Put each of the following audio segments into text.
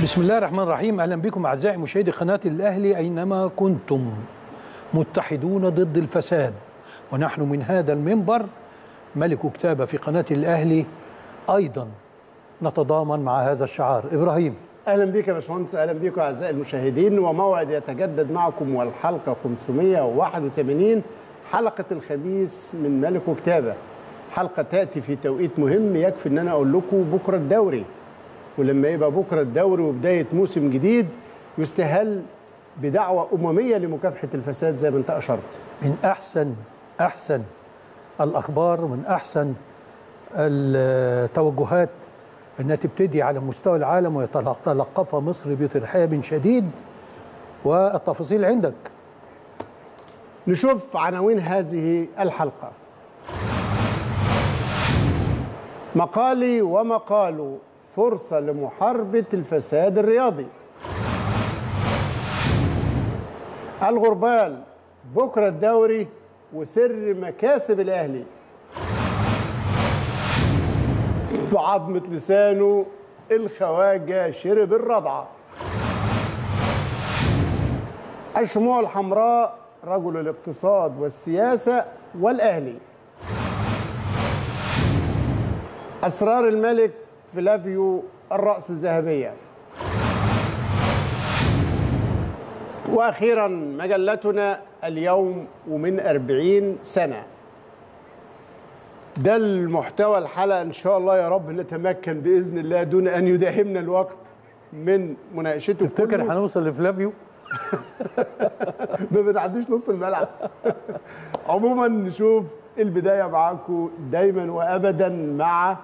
بسم الله الرحمن الرحيم اهلا بكم اعزائي مشاهدي قناه الاهلي اينما كنتم متحدون ضد الفساد ونحن من هذا المنبر ملك كتابه في قناه الاهلي ايضا نتضامن مع هذا الشعار ابراهيم اهلا بك يا باشمهندس اهلا بكم اعزائي المشاهدين وموعد يتجدد معكم والحلقه 581 حلقه الخميس من ملك وكتابه حلقه تاتي في توقيت مهم يكفي ان انا اقول لكم بكره الدوري ولما يبقى بكره الدوري وبدايه موسم جديد يستهل بدعوه امميه لمكافحه الفساد زي ما انت اشرت من احسن احسن الاخبار ومن احسن التوجهات انها تبتدي على مستوى العالم ويتلقفها مصر بترحاب شديد والتفاصيل عندك نشوف عناوين هذه الحلقه مقالي ومقال فرصه لمحاربه الفساد الرياضي الغربال بكره الدوري وسر مكاسب الاهلي بعظمة لسانه الخواجة شرب الرضعة الشموع الحمراء رجل الاقتصاد والسياسة والأهلي أسرار الملك فلافيو الرأس الذهبية وأخيرا مجلتنا اليوم ومن أربعين سنة ده المحتوى الحلقه ان شاء الله يا رب نتمكن باذن الله دون ان يداهمنا الوقت من مناقشته تفتكر هنوصل لفلافيو ما بنعديش نص الملعب عموما نشوف البدايه معاكم دايما وابدا مع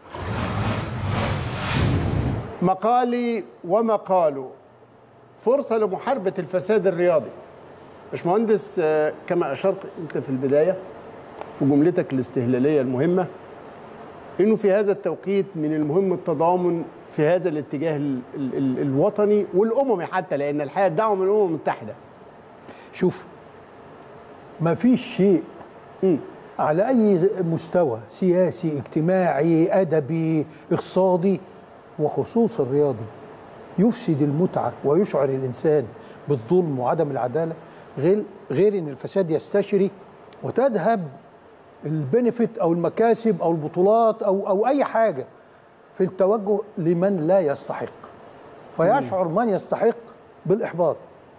مقالي ومقاله فرصه لمحاربه الفساد الرياضي باشمهندس كما اشرت انت في البدايه في جملتك الاستهلاليه المهمه انه في هذا التوقيت من المهم التضامن في هذا الاتجاه ال ال ال الوطني والاممي حتى لان الحقيقه الدعوه من الامم المتحده. شوف ما فيش شيء م. على اي مستوى سياسي اجتماعي ادبي اقتصادي وخصوصا الرياضي يفسد المتعه ويشعر الانسان بالظلم وعدم العداله غير غير ان الفساد يستشري وتذهب البنفيت او المكاسب او البطولات او او اي حاجه في التوجه لمن لا يستحق فيشعر من يستحق بالاحباط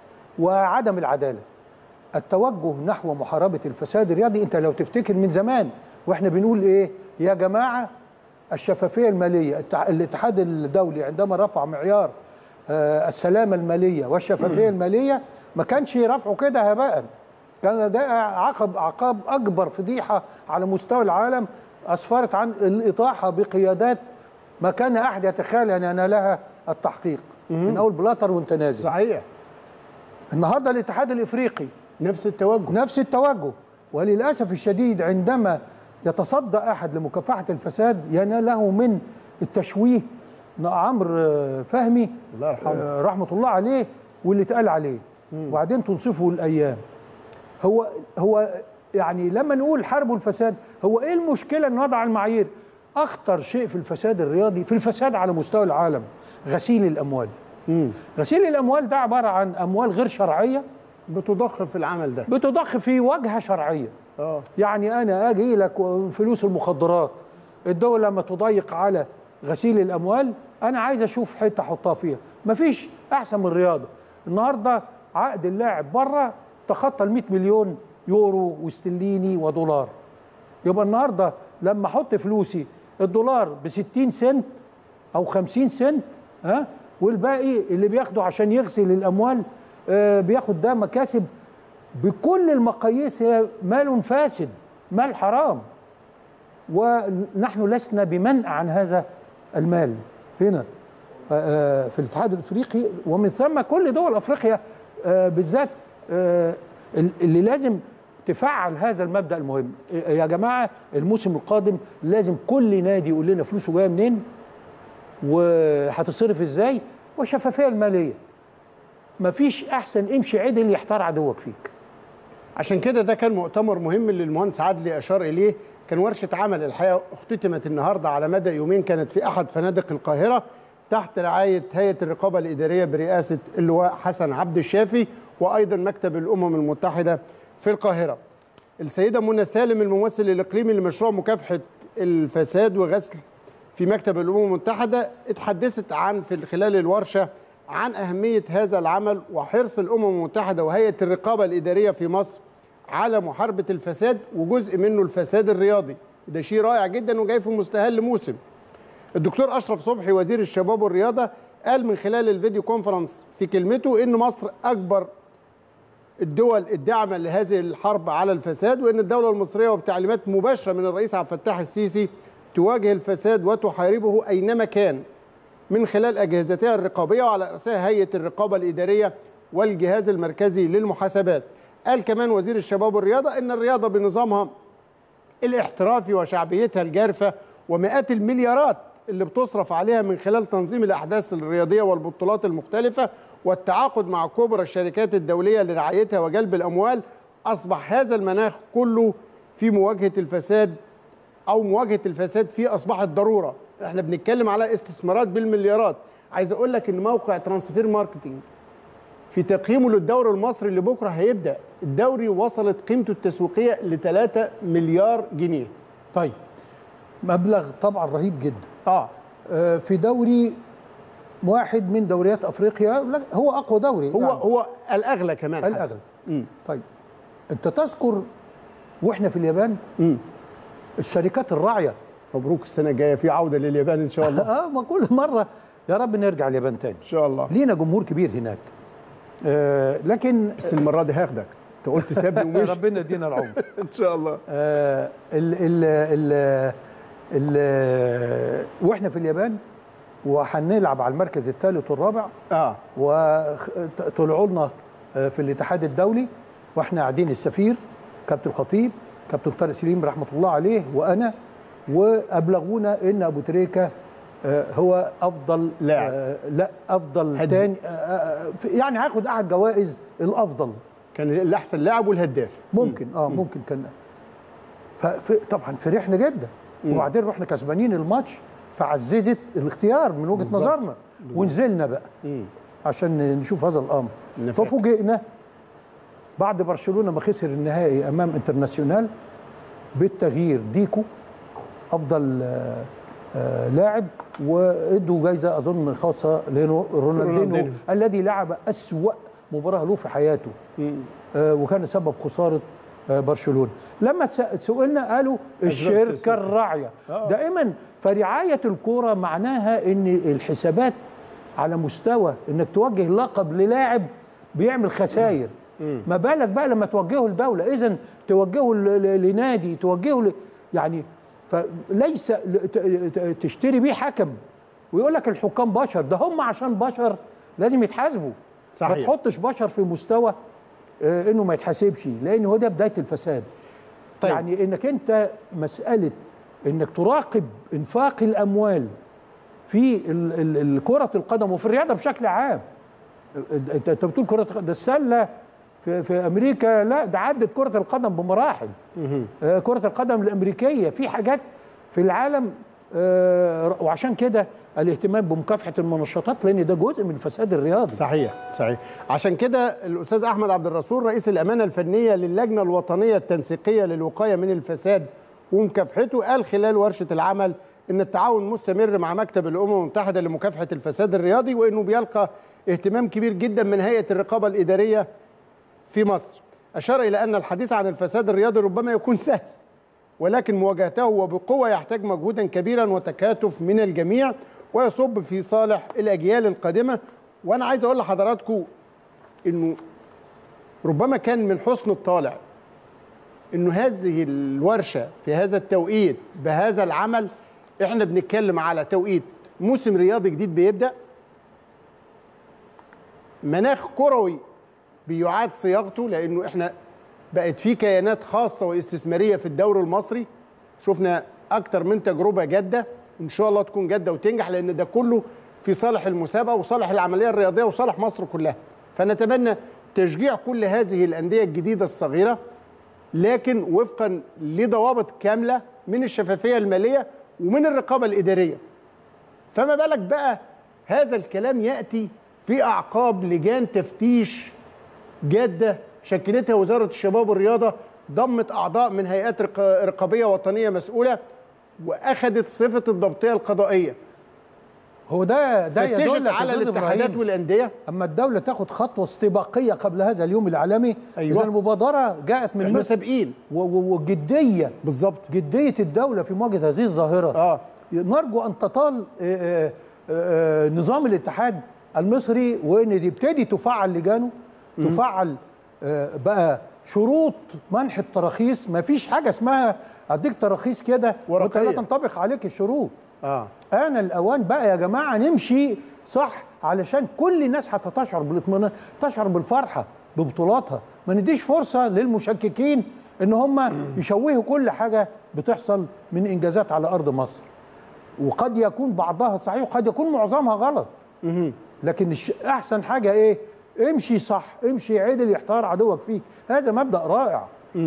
وعدم العداله التوجه نحو محاربه الفساد الرياضي انت لو تفتكر من زمان واحنا بنقول ايه يا جماعه الشفافيه الماليه الاتحاد الدولي عندما رفع معيار السلامه الماليه والشفافيه الماليه ما كانش رفعه كده هباء كان ده عقب عقاب اكبر فضيحه على مستوى العالم اسفرت عن الاطاحه بقيادات ما كان احد يتخيل ان ينالها التحقيق من اول بلاتر وانت نازل صحيح النهارده الاتحاد الافريقي نفس التوجه نفس التوجه وللاسف الشديد عندما يتصدى احد لمكافحه الفساد يناله من التشويه عمرو فهمي الله يرحمه رحمه الله عليه واللي اتقال عليه وبعدين تنصفه الايام هو هو يعني لما نقول حرب الفساد هو ايه المشكله ان نضع المعايير اخطر شيء في الفساد الرياضي في الفساد على مستوى العالم غسيل الاموال مم. غسيل الاموال ده عباره عن اموال غير شرعيه بتضخ في العمل ده بتضخ في واجهه شرعيه اه يعني انا اجي لك فلوس المخدرات الدوله لما تضيق على غسيل الاموال انا عايز اشوف حته احطها فيها مفيش احسن من الرياضه النهارده عقد اللاعب بره تخطى ال 100 مليون يورو واسترليني ودولار يبقى النهارده لما احط فلوسي الدولار ب 60 سنت او 50 سنت ها والباقي اللي بياخده عشان يغسل الاموال آه بياخد ده مكاسب بكل المقاييس هي مال فاسد مال حرام ونحن لسنا بمنع عن هذا المال هنا آه في الاتحاد الافريقي ومن ثم كل دول افريقيا آه بالذات اللي لازم تفعل هذا المبدا المهم يا جماعه الموسم القادم لازم كل نادي يقول لنا فلوسه جايه منين وهتصرف ازاي والشفافيه الماليه مفيش احسن امشي عدل يحتار عدوك فيك عشان كده ده كان مؤتمر مهم اللي المهندس عادلي اشار اليه كان ورشه عمل الحقيقه اختتمت النهارده على مدى يومين كانت في احد فنادق القاهره تحت رعايه هيئه الرقابه الاداريه برئاسه اللواء حسن عبد الشافي وايضا مكتب الامم المتحده في القاهره. السيده منى سالم الممثل الاقليمي لمشروع مكافحه الفساد وغسل في مكتب الامم المتحده اتحدثت عن في خلال الورشه عن اهميه هذا العمل وحرص الامم المتحده وهيئه الرقابه الاداريه في مصر على محاربه الفساد وجزء منه الفساد الرياضي ده شيء رائع جدا وجاي في مستهل موسم الدكتور اشرف صبحي وزير الشباب والرياضه قال من خلال الفيديو كونفرنس في كلمته ان مصر اكبر الدول الداعمه لهذه الحرب على الفساد وان الدوله المصريه وبتعليمات مباشره من الرئيس عبد الفتاح السيسي تواجه الفساد وتحاربه اينما كان من خلال اجهزتها الرقابيه وعلى راسها هيئه الرقابه الاداريه والجهاز المركزي للمحاسبات. قال كمان وزير الشباب والرياضه ان الرياضه بنظامها الاحترافي وشعبيتها الجارفه ومئات المليارات اللي بتصرف عليها من خلال تنظيم الاحداث الرياضيه والبطولات المختلفه والتعاقد مع كبرى الشركات الدوليه لرعايتها وجلب الاموال اصبح هذا المناخ كله في مواجهه الفساد او مواجهه الفساد فيه اصبحت ضروره احنا بنتكلم على استثمارات بالمليارات عايز اقول لك ان موقع ترانسفير ماركتنج في تقييمه للدوري المصري اللي بكره هيبدا الدوري وصلت قيمته التسويقيه ل 3 مليار جنيه طيب مبلغ طبعا رهيب جدا اه آه، في دوري واحد من دوريات افريقيا لا، هو اقوى دوري هو يعني هو الاغلى كمان حتى. الاغلب مم. طيب انت تذكر واحنا في اليابان مم. الشركات الراعيه مبروك السنه الجايه في عوده لليابان ان شاء الله اه ما كل مره يا رب نرجع اليابان تاني ان شاء الله لينا جمهور كبير هناك آه لكن بس المره دي هاخدك انت قلت سابني ومش ربنا يدينا العمر ان شاء الله آه ال ال ال ال واحنا في اليابان وهنلعب على المركز الثالث والرابع اه وطلعوا لنا آه، في الاتحاد الدولي واحنا قاعدين السفير كابتن الخطيب كابتن طارق سليم رحمه الله عليه وانا وابلغونا ان ابو تريكه آه، هو افضل لاعب. آه، لا افضل هد- تاني آه، آه، في- يعني هياخد احد جوائز الافضل كان الاحسن لاعب والهداف ممكن اه ممكن كان فطبعا فرحنا جدا وبعدين رحنا كسبانين الماتش فعززت الاختيار من وجهه بالظبط. نظرنا ونزلنا بقى مم. عشان نشوف هذا الامر نفاق. ففوجئنا بعد برشلونه ما خسر النهائي امام انترناسيونال بالتغيير ديكو افضل آه، آه، لاعب وادوا جايزه اظن خاصه لرونالدينو رونالدينو. الذي لعب اسوا مباراه له في حياته مم. آه، وكان سبب خساره آه، برشلونه لما تس- سئلنا قالوا الشركه تسويق. الراعيه آه. دائما فرعايه الكوره معناها ان الحسابات على مستوى انك توجه لقب للاعب بيعمل خسائر ما بالك بقى لما توجهه لدوله اذا توجهه ل- ل- لنادي توجهه ل... يعني فليس ل- ت- ت- تشتري بيه حكم ويقول لك الحكام بشر ده هم عشان بشر لازم يتحاسبوا صحيح. ما تحطش بشر في مستوى آه، انه ما يتحاسبش لان هو ده بدايه الفساد طيب. طيب. يعني انك انت مساله انك تراقب انفاق الاموال في ال- ال- ال- كره القدم وفي الرياضه بشكل عام انت انت بتقول كره الق- ده السله في في امريكا لا ده عدت كره القدم بمراحل آه، كره القدم الامريكيه في حاجات في العالم آه، وعشان كده الاهتمام بمكافحه المنشطات لان ده جزء من الفساد الرياضي صحيح صحيح عشان كده الاستاذ احمد عبد الرسول رئيس الامانه الفنيه للجنه الوطنيه التنسيقيه للوقايه من الفساد ومكافحته قال خلال ورشه العمل ان التعاون مستمر مع مكتب الامم المتحده لمكافحه الفساد الرياضي وانه بيلقى اهتمام كبير جدا من هيئه الرقابه الاداريه في مصر اشار الى ان الحديث عن الفساد الرياضي ربما يكون سهل ولكن مواجهته وبقوة يحتاج مجهودا كبيرا وتكاتف من الجميع ويصب في صالح الأجيال القادمة وأنا عايز أقول لحضراتكم إنه ربما كان من حسن الطالع إنه هذه الورشة في هذا التوقيت بهذا العمل إحنا بنتكلم على توقيت موسم رياضي جديد بيبدأ مناخ كروي بيعاد صياغته لانه احنا بقت في كيانات خاصه واستثماريه في الدوري المصري شفنا اكتر من تجربه جاده ان شاء الله تكون جاده وتنجح لان ده كله في صالح المسابقه وصالح العمليه الرياضيه وصالح مصر كلها فنتمنى تشجيع كل هذه الانديه الجديده الصغيره لكن وفقا لضوابط كامله من الشفافيه الماليه ومن الرقابه الاداريه فما بالك بقى هذا الكلام ياتي في اعقاب لجان تفتيش جاده شكلتها وزاره الشباب والرياضه ضمت اعضاء من هيئات رق- رقابيه وطنيه مسؤوله واخذت صفه الضبطيه القضائيه هو ده ده فتشت يدل على الاتحادات والانديه اما الدوله تاخد خطوه استباقيه قبل هذا اليوم العالمي أيوة. اذا المبادره جاءت من احنا مصر سابقين و- و- وجديه بالظبط جديه الدوله في مواجهه هذه الظاهره اه نرجو ان تطال آه، آه، آه، نظام الاتحاد المصري وان يبتدي تفعل لجانه تفعل آه، بقى شروط منح التراخيص ما فيش حاجه اسمها اديك تراخيص كده وانت لا ورقية. تنطبق عليك الشروط اه آن الأوان بقى يا جماعة نمشي صح علشان كل الناس حتى تشعر بالاطمئنان تشعر بالفرحة ببطولاتها ما نديش فرصة للمشككين إن هم يشوهوا كل حاجة بتحصل من إنجازات على أرض مصر وقد يكون بعضها صحيح وقد يكون معظمها غلط لكن الش- أحسن حاجة إيه امشي صح امشي عدل يحتار عدوك فيك هذا مبدأ رائع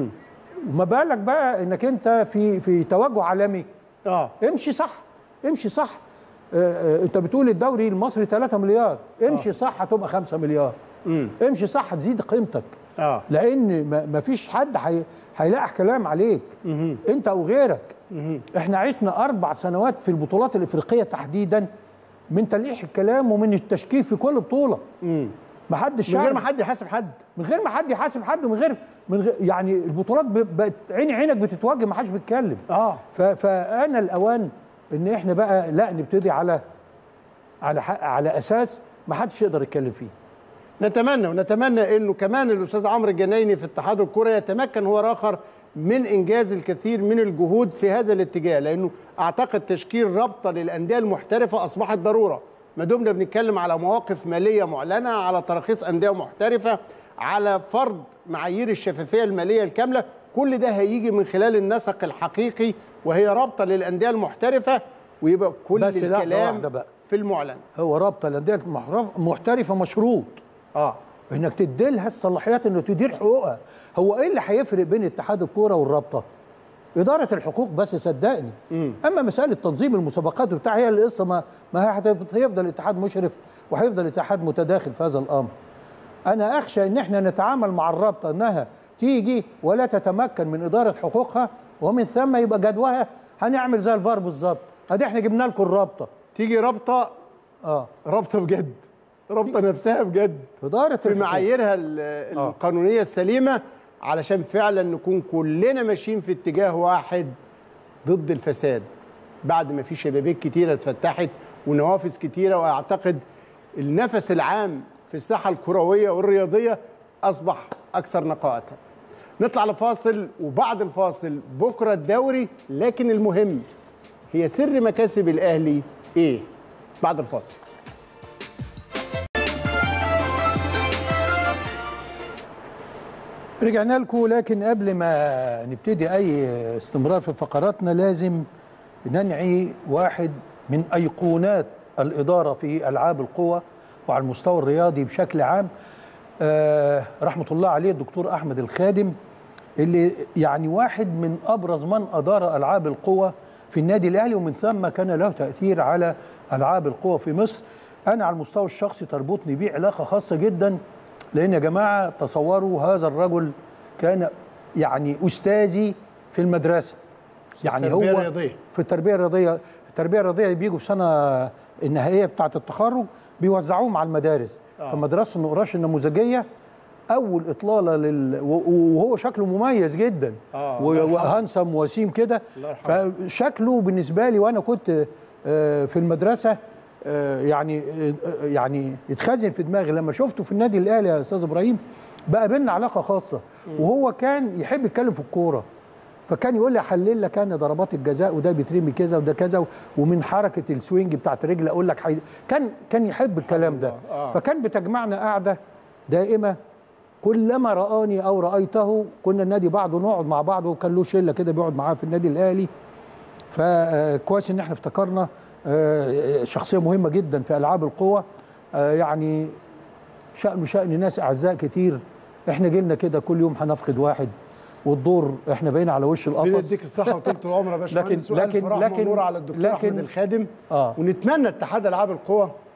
وما بالك بقى انك انت في في توجه عالمي اه امشي صح امشي صح آه، آه، انت بتقول الدوري المصري 3 مليار امشي صح هتبقى 5 مليار امشي صح هتزيد قيمتك اه لان ما ما فيش حد هي- هيلاقح كلام عليك انت او غيرك احنا عشنا اربع سنوات في البطولات الافريقيه تحديدا من تلقيح الكلام ومن التشكيك في كل بطوله ما حدش من غير شعر- ما حد يحاسب حد من غير ما حد يحاسب حد من غير من غير يعني البطولات ب- بقت عيني عينك بتتوجه ما حدش بيتكلم اه ف- فانا الاوان ان احنا بقى لا نبتدي على على ح- على اساس ما حدش يقدر يتكلم فيه نتمنى ونتمنى انه كمان الاستاذ عمرو الجنايني في اتحاد الكره يتمكن هو اخر من انجاز الكثير من الجهود في هذا الاتجاه لانه اعتقد تشكيل رابطه للانديه المحترفه اصبحت ضروره ما دمنا بنتكلم على مواقف ماليه معلنه على تراخيص انديه محترفه على فرض معايير الشفافيه الماليه الكامله كل ده هيجي من خلال النسق الحقيقي وهي رابطه للانديه المحترفه ويبقى كل بس لحظة الكلام واحدة بقى. في المعلن هو رابطه الانديه المحرف- المحترفه مشروط اه انك تدي لها الصلاحيات انه تدير حقوقها هو ايه اللي هيفرق بين اتحاد الكوره والرابطه اداره الحقوق بس صدقني اما مساله تنظيم المسابقات وبتاع هي القصه ما ما هي هتف- هيفضل الاتحاد مشرف وهيفضل الاتحاد متداخل في هذا الامر انا اخشى ان احنا نتعامل مع الرابطه انها تيجي ولا تتمكن من اداره حقوقها ومن ثم يبقى جدواها هنعمل زي الفار بالظبط ادي احنا جبنا لكم الرابطه تيجي رابطه اه رابطه بجد رابطه نفسها بجد اداره في الحقوق. معاييرها ال- آه. القانونيه السليمه علشان فعلا نكون كلنا ماشيين في اتجاه واحد ضد الفساد بعد ما في شبابيك كتيره اتفتحت ونوافذ كتيره واعتقد النفس العام في الساحه الكرويه والرياضيه اصبح اكثر نقاءه نطلع لفاصل وبعد الفاصل بكره الدوري لكن المهم هي سر مكاسب الاهلي ايه بعد الفاصل رجعنا لكم لكن قبل ما نبتدي اي استمرار في فقراتنا لازم ننعي واحد من ايقونات الاداره في العاب القوى وعلى المستوى الرياضي بشكل عام آه رحمه الله عليه الدكتور احمد الخادم اللي يعني واحد من ابرز من ادار العاب القوى في النادي الاهلي ومن ثم كان له تاثير على العاب القوى في مصر انا على المستوى الشخصي تربطني بيه علاقه خاصه جدا لان يا جماعه تصوروا هذا الرجل كان يعني استاذي في المدرسه يعني تربية هو رياضية. في التربيه الرياضيه التربيه الرياضيه بيجوا في سنه النهائيه بتاعه التخرج بيوزعوهم على المدارس آه. فمدرسه النقراش النموذجيه اول اطلاله لل و- وهو شكله مميز جدا آه، و- الله يرحمه. وهنسم وسيم كده الله يرحمه. فشكله بالنسبه لي وانا كنت آه، في المدرسه آه، يعني آه، يعني اتخزن في دماغي لما شفته في النادي الاهلي يا استاذ ابراهيم بقى بينا علاقه خاصه وهو كان يحب يتكلم في الكوره فكان يقول لي احلل لك انا ضربات الجزاء وده بيترمي كذا وده كذا ومن حركه السوينج بتاعت رجل اقول لك حي... كان كان يحب الكلام ده آه. فكان بتجمعنا قاعده دائمه كلما رآني او رايته كنا النادي بعضه نقعد مع بعض وكان له شله كده بيقعد معاه في النادي الاهلي فكويس ان احنا افتكرنا آه، شخصيه مهمه جدا في العاب القوى آه، يعني شأنه شأن ناس اعزاء كتير احنا جيلنا كده كل يوم هنفقد واحد والدور احنا بقينا على وش القفص بنديك الصحه وطولة العمر يا باشمهندس لكن- والف لكن- رحمه لكن- ونور على الدكتور لكن- احمد الخادم آه. ونتمنى اتحاد العاب القوى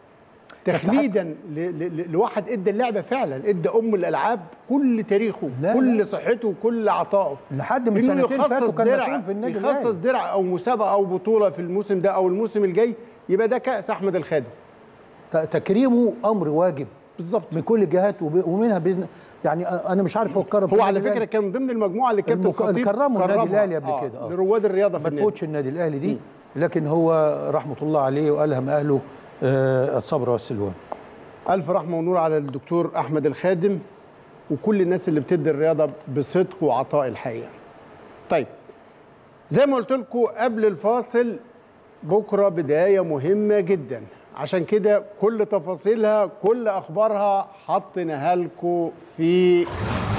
تخليدا ل- ل- لواحد ادى اللعبه فعلا ادى ام الالعاب كل تاريخه لا، كل لا. صحته وكل عطائه لحد من انه سنتين فاتوا يخصص كان درع مسؤول في النادي يخصص الأهلي. درع او مسابقه او بطوله في الموسم ده او الموسم الجاي يبقى ده كاس احمد الخادم ت- تكريمه امر واجب بالظبط من كل الجهات وب- ومنها باذن يعني انا مش عارف هو اتكرم في هو على النادي فكره الأهلي. كان ضمن المجموعه اللي كابتن المك- الخطيب كرموا النادي كرمها. الأهلي قبل كده، آه. لرواد الرياضه في ما النادي تفوتش النادي الاهلي دي لكن هو رحمه الله عليه والهم اهله آه، الصبر والسلوان الف رحمه ونور على الدكتور احمد الخادم وكل الناس اللي بتدي الرياضه بصدق وعطاء الحقيقه طيب زي ما قلت لكم قبل الفاصل بكره بدايه مهمه جدا عشان كده كل تفاصيلها كل اخبارها حطيناها لكم في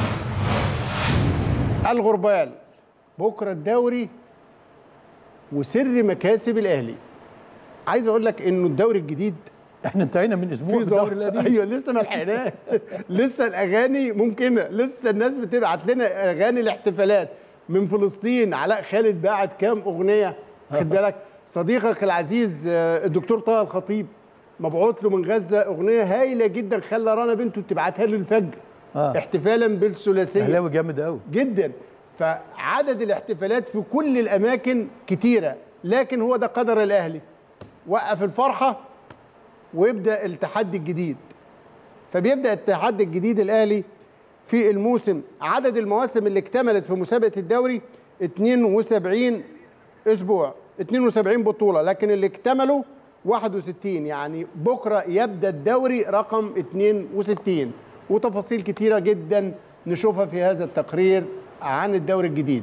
الغربال بكره الدوري وسر مكاسب الاهلي عايز اقول لك انه الدوري الجديد احنا انتهينا من اسبوع في في الدوري ظهر القديم ايوه لسه ما لحقناه لسه الاغاني ممكنه لسه الناس بتبعت لنا اغاني الاحتفالات من فلسطين علاء خالد بعت كام اغنيه خد بالك صديقك العزيز آه، الدكتور طه الخطيب مبعوث له من غزه اغنيه هايله جدا خلى رنا بنته تبعتها له الفجر آه. احتفالا بالثلاثيه اهلاوي جامد قوي جدا فعدد الاحتفالات في كل الاماكن كتيره لكن هو ده قدر الاهلي وقف الفرحه ويبدا التحدي الجديد فبيبدا التحدي الجديد الاهلي في الموسم عدد المواسم اللي اكتملت في مسابقه الدوري 72 اسبوع 72 بطوله لكن اللي اكتملوا 61 يعني بكره يبدا الدوري رقم 62 وتفاصيل كتيره جدا نشوفها في هذا التقرير عن الدوري الجديد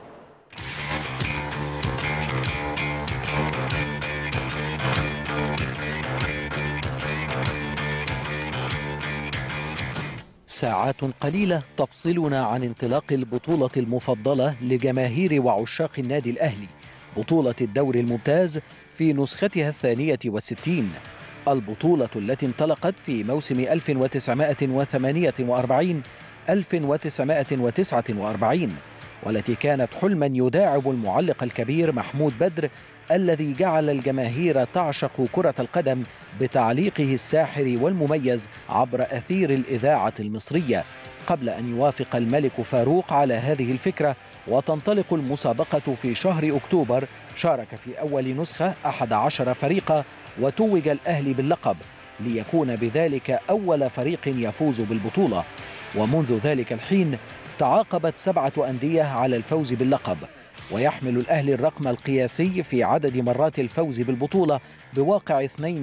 ساعات قليلة تفصلنا عن انطلاق البطولة المفضلة لجماهير وعشاق النادي الأهلي بطولة الدوري الممتاز في نسختها الثانية والستين البطولة التي انطلقت في موسم 1948 1949 والتي كانت حلما يداعب المعلق الكبير محمود بدر الذي جعل الجماهير تعشق كرة القدم بتعليقه الساحر والمميز عبر أثير الإذاعة المصرية قبل أن يوافق الملك فاروق على هذه الفكرة وتنطلق المسابقة في شهر أكتوبر شارك في أول نسخة 11 فريقا وتوج الأهلي باللقب ليكون بذلك أول فريق يفوز بالبطولة ومنذ ذلك الحين تعاقبت سبعة أندية على الفوز باللقب ويحمل الأهلي الرقم القياسي في عدد مرات الفوز بالبطولة بواقع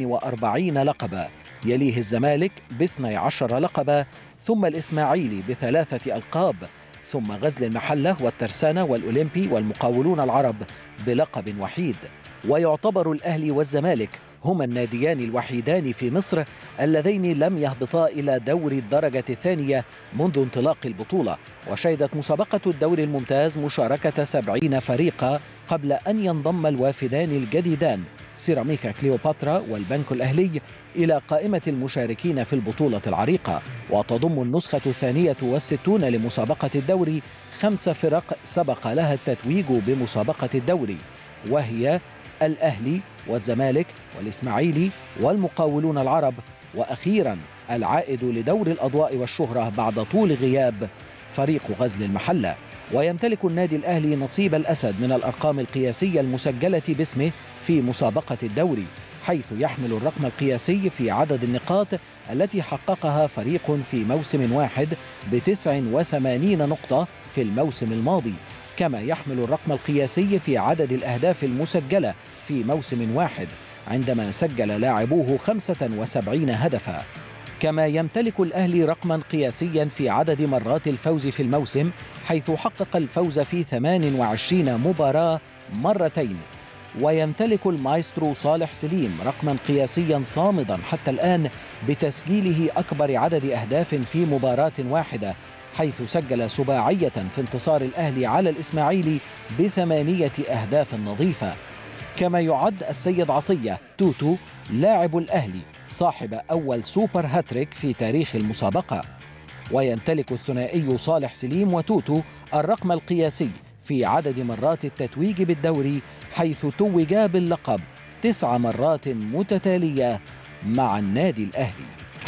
42 لقبا يليه الزمالك ب 12 لقبا ثم الإسماعيلي بثلاثة ألقاب ثم غزل المحلة والترسانة والأولمبي والمقاولون العرب بلقب وحيد ويعتبر الأهلي والزمالك هما الناديان الوحيدان في مصر اللذين لم يهبطا إلى دوري الدرجة الثانية منذ انطلاق البطولة وشهدت مسابقة الدوري الممتاز مشاركة سبعين فريقا قبل أن ينضم الوافدان الجديدان سيراميكا كليوباترا والبنك الأهلي إلى قائمة المشاركين في البطولة العريقة وتضم النسخة الثانية والستون لمسابقة الدوري خمس فرق سبق لها التتويج بمسابقة الدوري وهي الأهلي والزمالك والإسماعيلي والمقاولون العرب وأخيرا العائد لدور الأضواء والشهرة بعد طول غياب فريق غزل المحلة ويمتلك النادي الأهلي نصيب الأسد من الأرقام القياسية المسجلة باسمه في مسابقة الدوري حيث يحمل الرقم القياسي في عدد النقاط التي حققها فريق في موسم واحد ب 89 نقطة في الموسم الماضي كما يحمل الرقم القياسي في عدد الأهداف المسجلة في موسم واحد عندما سجل لاعبوه 75 هدفا كما يمتلك الأهلي رقما قياسيا في عدد مرات الفوز في الموسم حيث حقق الفوز في 28 مباراة مرتين ويمتلك المايسترو صالح سليم رقما قياسيا صامدا حتى الآن بتسجيله أكبر عدد أهداف في مباراة واحدة حيث سجل سباعية في انتصار الأهلي على الإسماعيلي بثمانية أهداف نظيفة كما يعد السيد عطية توتو لاعب الأهلي صاحب أول سوبر هاتريك في تاريخ المسابقة ويمتلك الثنائي صالح سليم وتوتو الرقم القياسي في عدد مرات التتويج بالدوري حيث توجا باللقب تسع مرات متتالية مع النادي الأهلي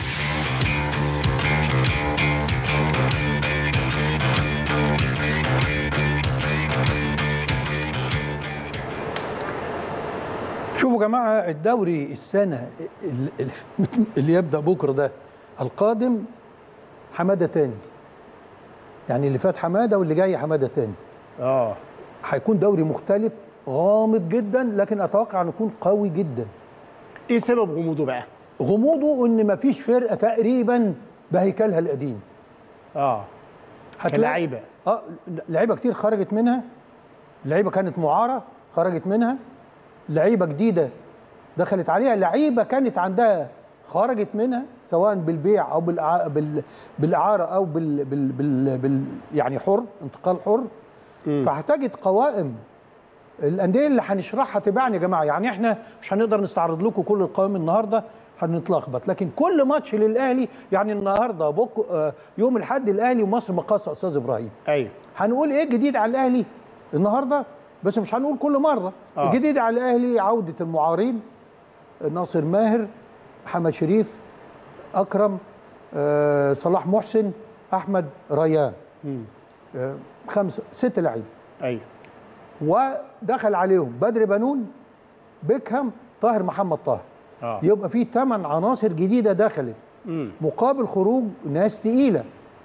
شوفوا يا جماعه الدوري السنه ال- ال- اللي يبدا بكره ده القادم حماده تاني يعني اللي فات حماده واللي جاي حماده تاني اه هيكون دوري مختلف غامض جدا لكن اتوقع انه يكون قوي جدا ايه سبب غموضه بقى؟ غموضه ان مفيش فرقه تقريبا بهيكلها القديم اه هتلاقي- كلاعيبه اه لعيبه كتير خرجت منها لعيبه كانت معاره خرجت منها لعيبه جديده دخلت عليها لعيبه كانت عندها خرجت منها سواء بالبيع او بالإع... بال... بالاعاره او بال... بال... بال... بال... يعني حر انتقال حر فهتجد قوائم الانديه اللي هنشرحها تبعني يا جماعه يعني احنا مش هنقدر نستعرض لكم كل القوائم النهارده هنتلخبط لكن كل ماتش للاهلي يعني النهارده بك... آه، يوم الاحد الاهلي ومصر مقاصه استاذ ابراهيم ايوه هنقول ايه جديد على الاهلي النهارده بس مش هنقول كل مره آه. آه. الجديد على الاهلي عوده المعارين ناصر ماهر محمد شريف اكرم آه صلاح محسن احمد ريان آه خمسه ست لعيبه ايوه ودخل عليهم بدر بنون بيكهام طاهر محمد طاهر اه يبقى في ثمان عناصر جديده دخلت مم. مقابل خروج ناس تقيله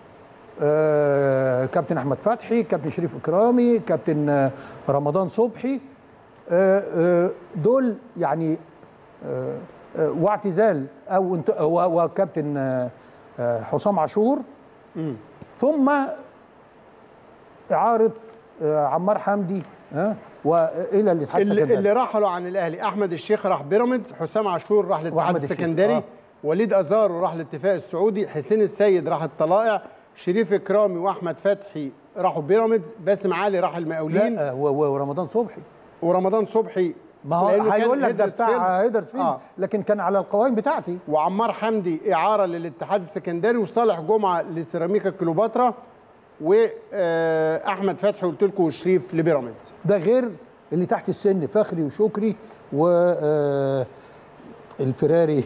آه كابتن احمد فتحي كابتن شريف اكرامي كابتن آه رمضان صبحي آه آه دول يعني آه آه واعتزال او انت و- وكابتن آه آه حسام عاشور مم. ثم اعاره آه عمار حمدي ها والى الاتحاد اللي, السكندري. اللي رحلوا عن الاهلي احمد الشيخ راح بيراميدز حسام عاشور راح للاتحاد وأحمد الشيخ، السكندري آه. وليد ازارو راح للاتفاق السعودي حسين السيد راح الطلائع شريف اكرامي واحمد فتحي راحوا بيراميدز باسم علي راح المقاولين لا و- و- ورمضان صبحي ورمضان صبحي ما هو لأنه كان هيقول لك ده هيدرسفيلد. بتاع هيدرسفيلد آه. لكن كان على القوائم بتاعتي وعمار حمدي اعاره للاتحاد السكندري وصالح جمعه لسيراميكا كليوباترا واحمد فتحي قلت لكم وشريف لبيراميدز ده غير اللي تحت السن فخري وشكري و آه، الفراري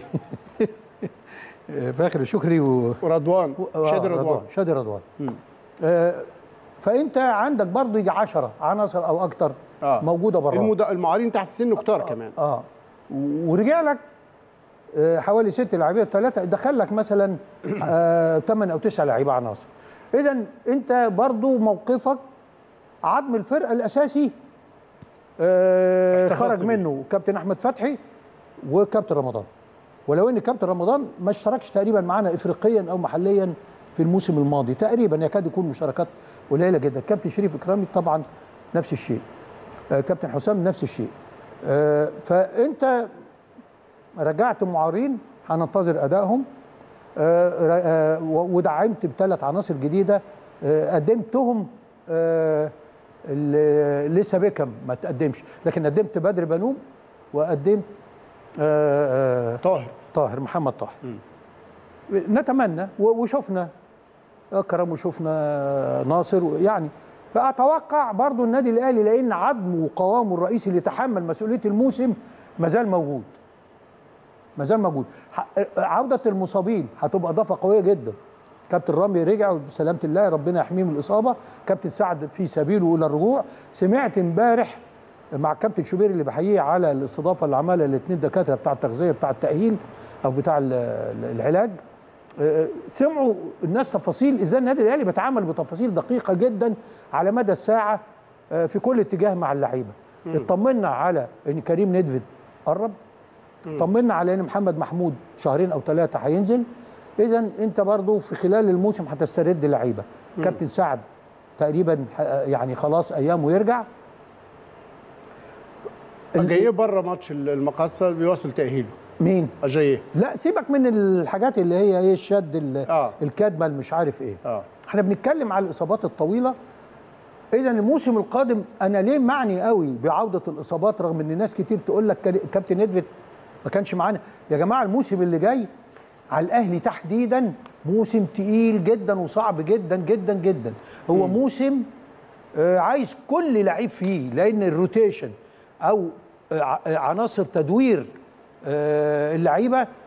فخري وشكري و ورضوان آه، شادي رضوان شادي رضوان آه، فانت عندك برضه يجي 10 عناصر او اكتر آه. موجوده بره المد... المعارين تحت سن كتار كمان اه ورجع لك آه، حوالي ست لعيبه ثلاثه دخل لك مثلا ثمان او تسع لعيبه عناصر اذا انت برضو موقفك عدم الفرقه الاساسي آه، احتفظت خرج بيه. منه كابتن احمد فتحي وكابتن رمضان ولو ان كابتن رمضان ما اشتركش تقريبا معانا افريقيا او محليا في الموسم الماضي تقريبا يكاد يكون مشاركات قليله جدا كابتن شريف اكرامي طبعا نفس الشيء آه، كابتن حسام نفس الشيء آه، فانت رجعت معارين هننتظر ادائهم آه، ر- آه، و- ودعمت بثلاث عناصر جديده آه، قدمتهم آه، ال- لسه بيكم ما تقدمش لكن قدمت بدر بنوم وقدمت آه، آه، طاهر طاهر محمد طاهر نتمنى و- وشفنا اكرم وشفنا ناصر يعني فاتوقع برضو النادي الاهلي لان عدم وقوامه الرئيسي اللي يتحمل مسؤوليه الموسم ما زال موجود ما زال موجود ح- عوده المصابين هتبقى اضافه قويه جدا كابتن رامي رجع بسلامه الله ربنا يحميه من الاصابه كابتن سعد في سبيله الى الرجوع سمعت امبارح مع كابتن شوبير اللي بحييه على الاستضافه اللي عملها الاثنين دكاتره بتاع التغذيه بتاع التاهيل او بتاع ال- ال- العلاج آه، سمعوا الناس تفاصيل ازاي النادي الاهلي بيتعامل بتفاصيل دقيقه جدا على مدى الساعه آه، في كل اتجاه مع اللعيبه اطمنا على ان كريم ندفد قرب طمنا على ان محمد محمود شهرين او ثلاثه هينزل اذا انت برضو في خلال الموسم هتسترد لعيبه كابتن سعد تقريبا ح- يعني خلاص ايامه يرجع اجاييه بره ماتش المقصه بيواصل تاهيله مين اجاييه لا سيبك من الحاجات اللي هي ايه الشد ال- آه. الكدمه اللي مش عارف ايه اه احنا بنتكلم على الاصابات الطويله اذا الموسم القادم انا ليه معني قوي بعوده الاصابات رغم ان ناس كتير تقول لك كان- كابتن ندفت ما كانش معانا يا جماعه الموسم اللي جاي على الاهلي تحديدا موسم تقيل جدا وصعب جدا جدا جدا هو موسم آه، عايز كل لعيب فيه لان الروتيشن او آه، ع- آه، عناصر تدوير آه، اللعيبه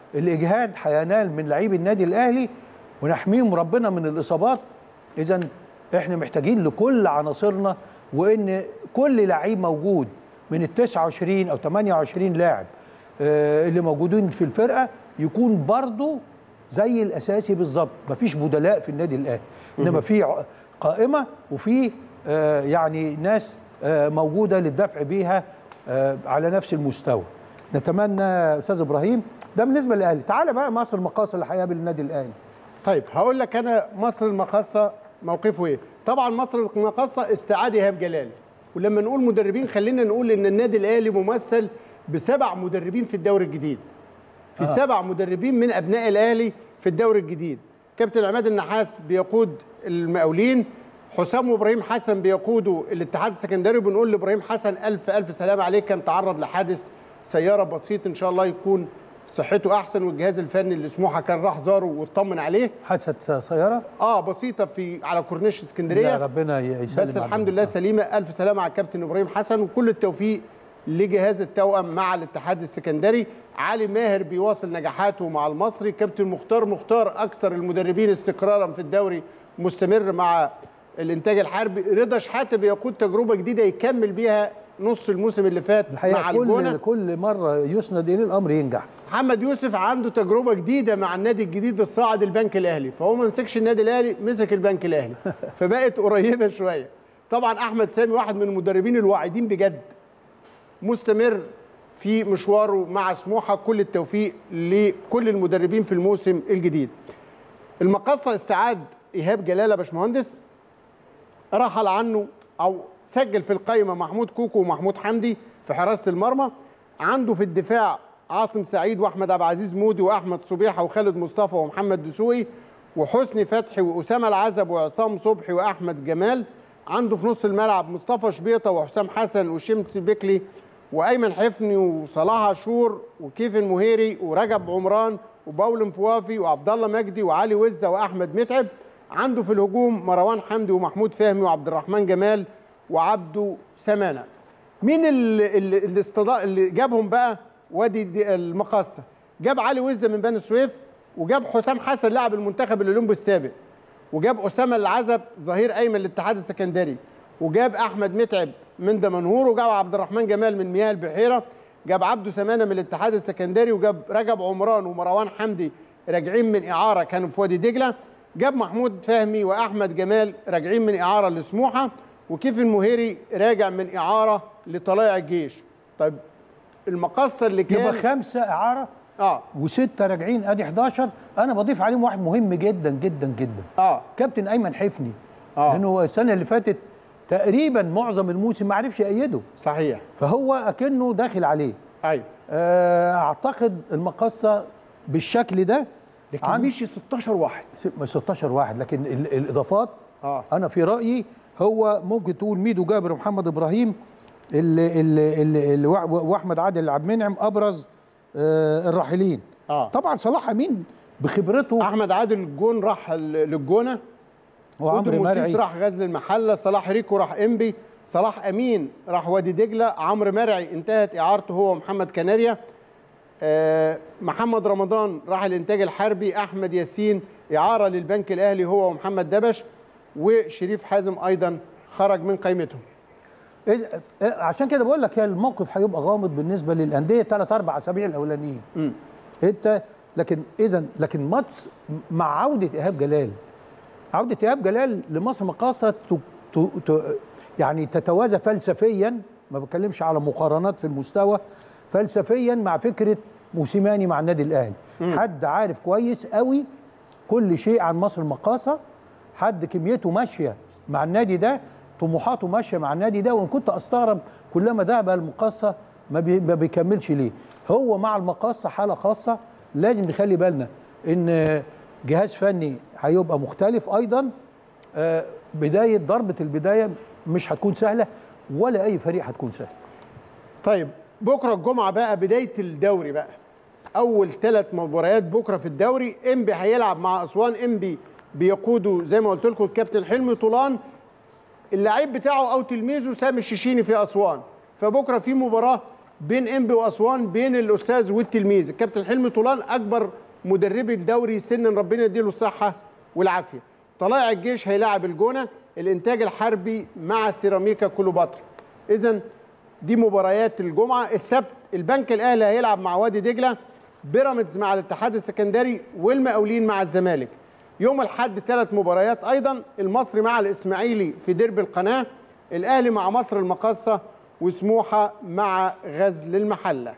الاجهاد هينال من لعيب النادي الاهلي ونحميهم ربنا من الاصابات اذا احنا محتاجين لكل عناصرنا وان كل لعيب موجود من ال 29 او 28 لاعب آه، اللي موجودين في الفرقه يكون برضه زي الاساسي بالظبط مفيش بدلاء في النادي الاهلي انما في ع- قائمه وفي آه، يعني ناس آه، موجوده للدفع بيها آه، على نفس المستوى نتمنى استاذ ابراهيم ده بالنسبه للاهلي تعال بقى مصر المقاصه اللي هيقابل النادي الاهلي طيب هقول لك انا مصر المقاصه موقفه ايه طبعا مصر المقاصه استعاد ايهاب جلال ولما نقول مدربين خلينا نقول ان النادي الاهلي ممثل بسبع مدربين في الدوري الجديد في آه. سبع مدربين من ابناء الاهلي في الدوري الجديد كابتن عماد النحاس بيقود المقاولين حسام وابراهيم حسن بيقودوا الاتحاد السكندري بنقول لابراهيم حسن الف الف سلام عليك كان تعرض لحادث سياره بسيط ان شاء الله يكون صحته احسن والجهاز الفني اللي سموحه كان راح زاره واطمن عليه حادثه سياره اه بسيطه في على كورنيش لا اسكندريه ربنا يسلم بس على الحمد لله سليمه الف سلامه على الكابتن ابراهيم حسن وكل التوفيق لجهاز التوأم مع الاتحاد السكندري علي ماهر بيواصل نجاحاته مع المصري كابتن مختار مختار اكثر المدربين استقرارا في الدوري مستمر مع الانتاج الحربي رضا شحاته بيقود تجربه جديده يكمل بيها نص الموسم اللي فات مع الحقيقه الجونه كل كل مره يسند اليه الامر ينجح محمد يوسف عنده تجربه جديده مع النادي الجديد الصاعد البنك الاهلي فهو ما مسكش النادي الاهلي مسك البنك الاهلي فبقت قريبه شويه طبعا احمد سامي واحد من المدربين الواعدين بجد مستمر في مشواره مع سموحه كل التوفيق لكل المدربين في الموسم الجديد المقصه استعاد ايهاب جلاله باشمهندس رحل عنه او سجل في القائمه محمود كوكو ومحمود حمدي في حراسه المرمى عنده في الدفاع عاصم سعيد واحمد عبد العزيز مودي واحمد صبيحه وخالد مصطفى ومحمد دسوقي وحسني فتحي واسامه العزب وعصام صبحي واحمد جمال عنده في نص الملعب مصطفى شبيطه وحسام حسن وشمس بكلي وايمن حفني وصلاح عاشور وكيفن مهيري ورجب عمران وباول مفوافي وعبد الله مجدي وعلي وزه واحمد متعب عنده في الهجوم مروان حمدي ومحمود فهمي وعبد الرحمن جمال وعبده سمانه مين اللي, اللي, اللي, استضاء اللي جابهم بقى وادي دي- المقاصه جاب علي وزه من بني سويف وجاب حسام حسن لاعب المنتخب الاولمبي السابق وجاب اسامه العزب ظهير ايمن للاتحاد السكندري وجاب احمد متعب من دمنهور وجاب عبد الرحمن جمال من مياه البحيره جاب عبده سمانه من الاتحاد السكندري وجاب رجب عمران ومروان حمدي راجعين من اعاره كانوا في وادي دجله جاب محمود فهمي واحمد جمال راجعين من اعاره لسموحه وكيف المهيري راجع من اعاره لطلائع الجيش طيب المقصه اللي كان يبقى خمسه اعاره اه وسته راجعين ادي 11 انا بضيف عليهم واحد مهم جدا جدا جدا اه كابتن ايمن حفني آه. لانه السنه اللي فاتت تقريبا معظم الموسم ما عرفش يأيده صحيح فهو اكنه داخل عليه ايوه آه، اعتقد المقصه بالشكل ده لكن عن- مشي 16 واحد س- 16 واحد لكن ال- الاضافات آه. انا في رايي هو ممكن تقول ميدو جابر ومحمد ابراهيم اللي اللي اللي اللي وأ- واحمد عادل عبد المنعم ابرز آه، الراحلين آه. طبعا صلاح امين بخبرته احمد عادل الجون راح ال- للجونه وعمرو ودو موسيس مرعي راح غزل المحله صلاح ريكو راح انبي صلاح امين راح وادي دجله عمرو مرعي انتهت اعارته هو ومحمد كناريا آه محمد رمضان راح الانتاج الحربي احمد ياسين اعاره للبنك الاهلي هو ومحمد دبش وشريف حازم ايضا خرج من قائمتهم إذ- آه، عشان كده بقول لك هي الموقف هيبقى غامض بالنسبه للانديه ثلاث اربع اسابيع الاولانيين انت لكن اذا لكن ماتش مع عوده ايهاب جلال عوده ايهاب جلال لمصر مقاصه ت- ت- ت- يعني تتوازى فلسفيا ما بتكلمش على مقارنات في المستوى فلسفيا مع فكره موسيماني مع النادي الاهلي حد عارف كويس قوي كل شيء عن مصر المقاصه حد كميته ماشيه مع النادي ده طموحاته ماشيه مع النادي ده وان كنت استغرب كلما ذهب المقاصه ما, بي ما بيكملش ليه هو مع المقاصه حاله خاصه لازم نخلي بالنا ان جهاز فني هيبقى مختلف ايضا آه، بدايه ضربه البدايه مش هتكون سهله ولا اي فريق هتكون سهل طيب بكره الجمعه بقى بدايه الدوري بقى اول ثلاث مباريات بكره في الدوري انبي هيلعب مع اسوان انبي بيقوده زي ما قلت لكم الكابتن حلمي طولان اللعيب بتاعه او تلميذه سامي الشيشيني في اسوان فبكره في مباراه بين انبي واسوان بين الاستاذ والتلميذ الكابتن حلمي طولان اكبر مدربي الدوري سنا ربنا يديله الصحه والعافيه طلائع الجيش هيلاعب الجونه الانتاج الحربي مع سيراميكا كليوباترا اذا دي مباريات الجمعه السبت البنك الاهلي هيلعب مع وادي دجله بيراميدز مع الاتحاد السكندري والمقاولين مع الزمالك يوم الاحد ثلاث مباريات ايضا المصري مع الاسماعيلي في ديربي القناه الاهلي مع مصر المقاصه وسموحه مع غزل المحله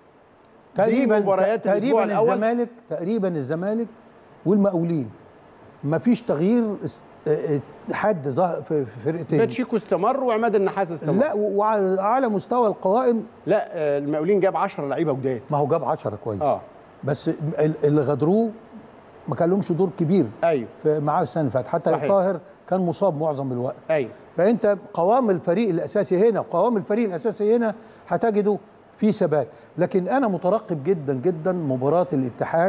تقريبا مباريات الأسبوع تقريبا الأول. الزمالك تقريبا الزمالك والمقاولين ما فيش تغيير است- اه، اه، حد ظهر في في فرقتين باتشيكو استمر وعماد النحاس استمر لا وعلى على مستوى القوائم لا آه، المقاولين جاب 10 لعيبه جداد ما هو جاب 10 كويس اه بس ال- اللي غدروه ما كان لهمش دور كبير ايوه في معاه السنه اللي فاتت حتى صحيح. طاهر كان مصاب معظم الوقت ايوه فانت قوام الفريق الاساسي هنا وقوام الفريق الاساسي هنا هتجده في ثبات لكن انا مترقب جدا جدا مباراه الاتحاد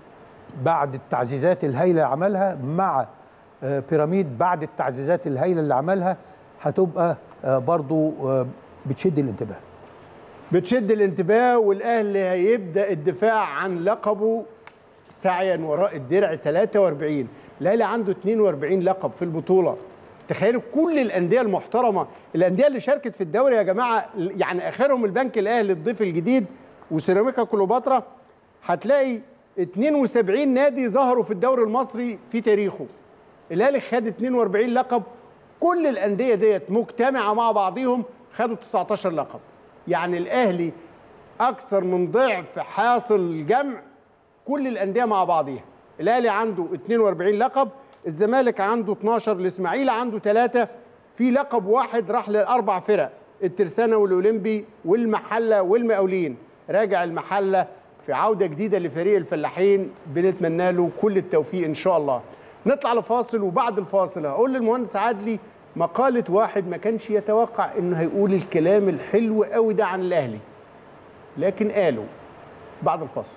بعد التعزيزات الهائله اللي عملها مع آه، بيراميد بعد التعزيزات الهائله اللي عملها هتبقى آه، برضو آه، بتشد الانتباه بتشد الانتباه والاهلي هيبدا الدفاع عن لقبه سعيا وراء الدرع 43 الاهلي عنده 42 لقب في البطوله تخيلوا كل الانديه المحترمه الانديه اللي شاركت في الدوري يا جماعه يعني اخرهم البنك الاهلي الضيف الجديد وسيراميكا كليوباترا هتلاقي 72 نادي ظهروا في الدوري المصري في تاريخه الاهلي خد 42 لقب كل الانديه ديت مجتمعه مع بعضهم خدوا 19 لقب يعني الاهلي اكثر من ضعف حاصل الجمع كل الانديه مع بعضيها الاهلي عنده 42 لقب الزمالك عنده 12 الاسماعيلي عنده 3 في لقب واحد راح للاربع فرق الترسانه والاولمبي والمحله والمقاولين راجع المحله في عوده جديده لفريق الفلاحين بنتمنى له كل التوفيق ان شاء الله نطلع لفاصل وبعد الفاصل هقول للمهندس عدلي مقاله واحد ما كانش يتوقع انه هيقول الكلام الحلو قوي ده عن الاهلي لكن قالوا بعد الفاصل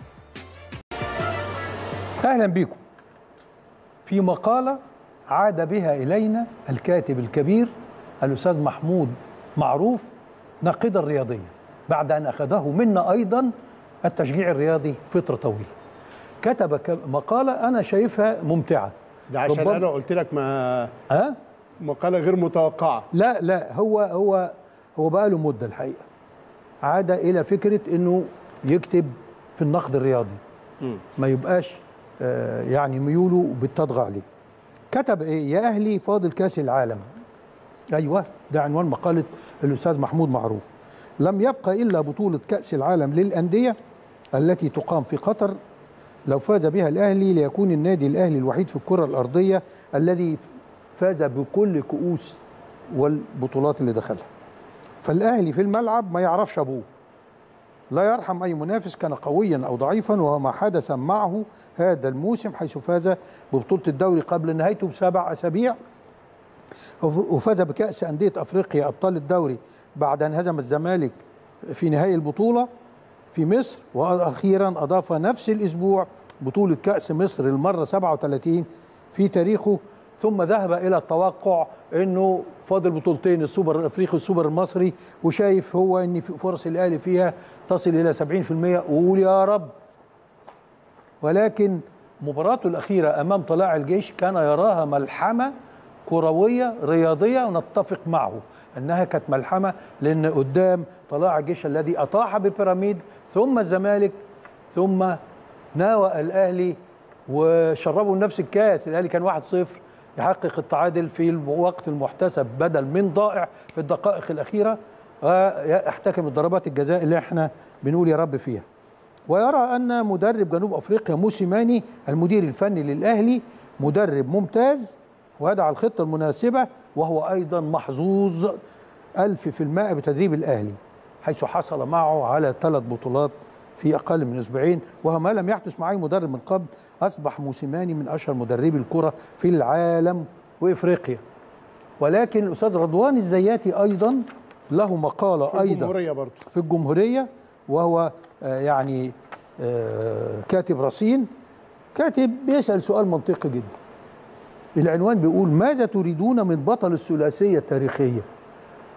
اهلا بكم في مقاله عاد بها الينا الكاتب الكبير الاستاذ محمود معروف ناقدا رياضيا بعد ان اخذه منا ايضا التشجيع الرياضي فتره طويله كتب ك- مقاله انا شايفها ممتعه ده عشان ربما- انا قلت لك ما ها مقاله غير متوقعه لا لا هو هو هو بقى له مده الحقيقه عاد الى فكره انه يكتب في النقد الرياضي ما يبقاش آه، يعني ميوله بتطغى عليه كتب ايه يا اهلي فاضل كاس العالم ايوه ده عنوان مقاله الاستاذ محمود معروف لم يبقى الا بطوله كاس العالم للانديه التي تقام في قطر لو فاز بها الاهلي ليكون النادي الاهلي الوحيد في الكره الارضيه الذي فاز بكل كؤوس والبطولات اللي دخلها فالاهلي في الملعب ما يعرفش ابوه لا يرحم اي منافس كان قويا او ضعيفا وهو ما حدث معه هذا الموسم حيث فاز ببطوله الدوري قبل نهايته بسبع اسابيع وف- وفاز بكاس انديه افريقيا ابطال الدوري بعد ان هزم الزمالك في نهائي البطوله في مصر واخيرا اضاف نفس الاسبوع بطوله كاس مصر المره 37 في تاريخه ثم ذهب الى التوقع انه فاضل بطولتين السوبر الافريقي والسوبر المصري وشايف هو ان في فرص الاهلي فيها تصل الى 70% وقول يا رب ولكن مباراته الأخيرة أمام طلاع الجيش كان يراها ملحمة كروية رياضية ونتفق معه أنها كانت ملحمة لأن قدام طلاع الجيش الذي أطاح ببيراميد ثم الزمالك ثم ناوى الأهلي وشربوا نفس الكاس الأهلي كان 1-0 يحقق التعادل في الوقت المحتسب بدل من ضائع في الدقائق الأخيرة ويحتكم ضربات الجزاء اللي احنا بنقول يا رب فيها ويرى ان مدرب جنوب افريقيا موسيماني المدير الفني للاهلي مدرب ممتاز ويضع الخطه المناسبه وهو ايضا محظوظ ألف في المائة بتدريب الأهلي حيث حصل معه على ثلاث بطولات في أقل من أسبوعين وهو ما لم يحدث مع أي مدرب من قبل أصبح موسيماني من أشهر مدربي الكرة في العالم وإفريقيا ولكن الأستاذ رضوان الزياتي أيضا له مقالة في أيضا الجمهوريه برضه في الجمهورية وهو آه، يعني آه، كاتب رصين كاتب بيسأل سؤال منطقي جدا العنوان بيقول ماذا تريدون من بطل الثلاثية التاريخية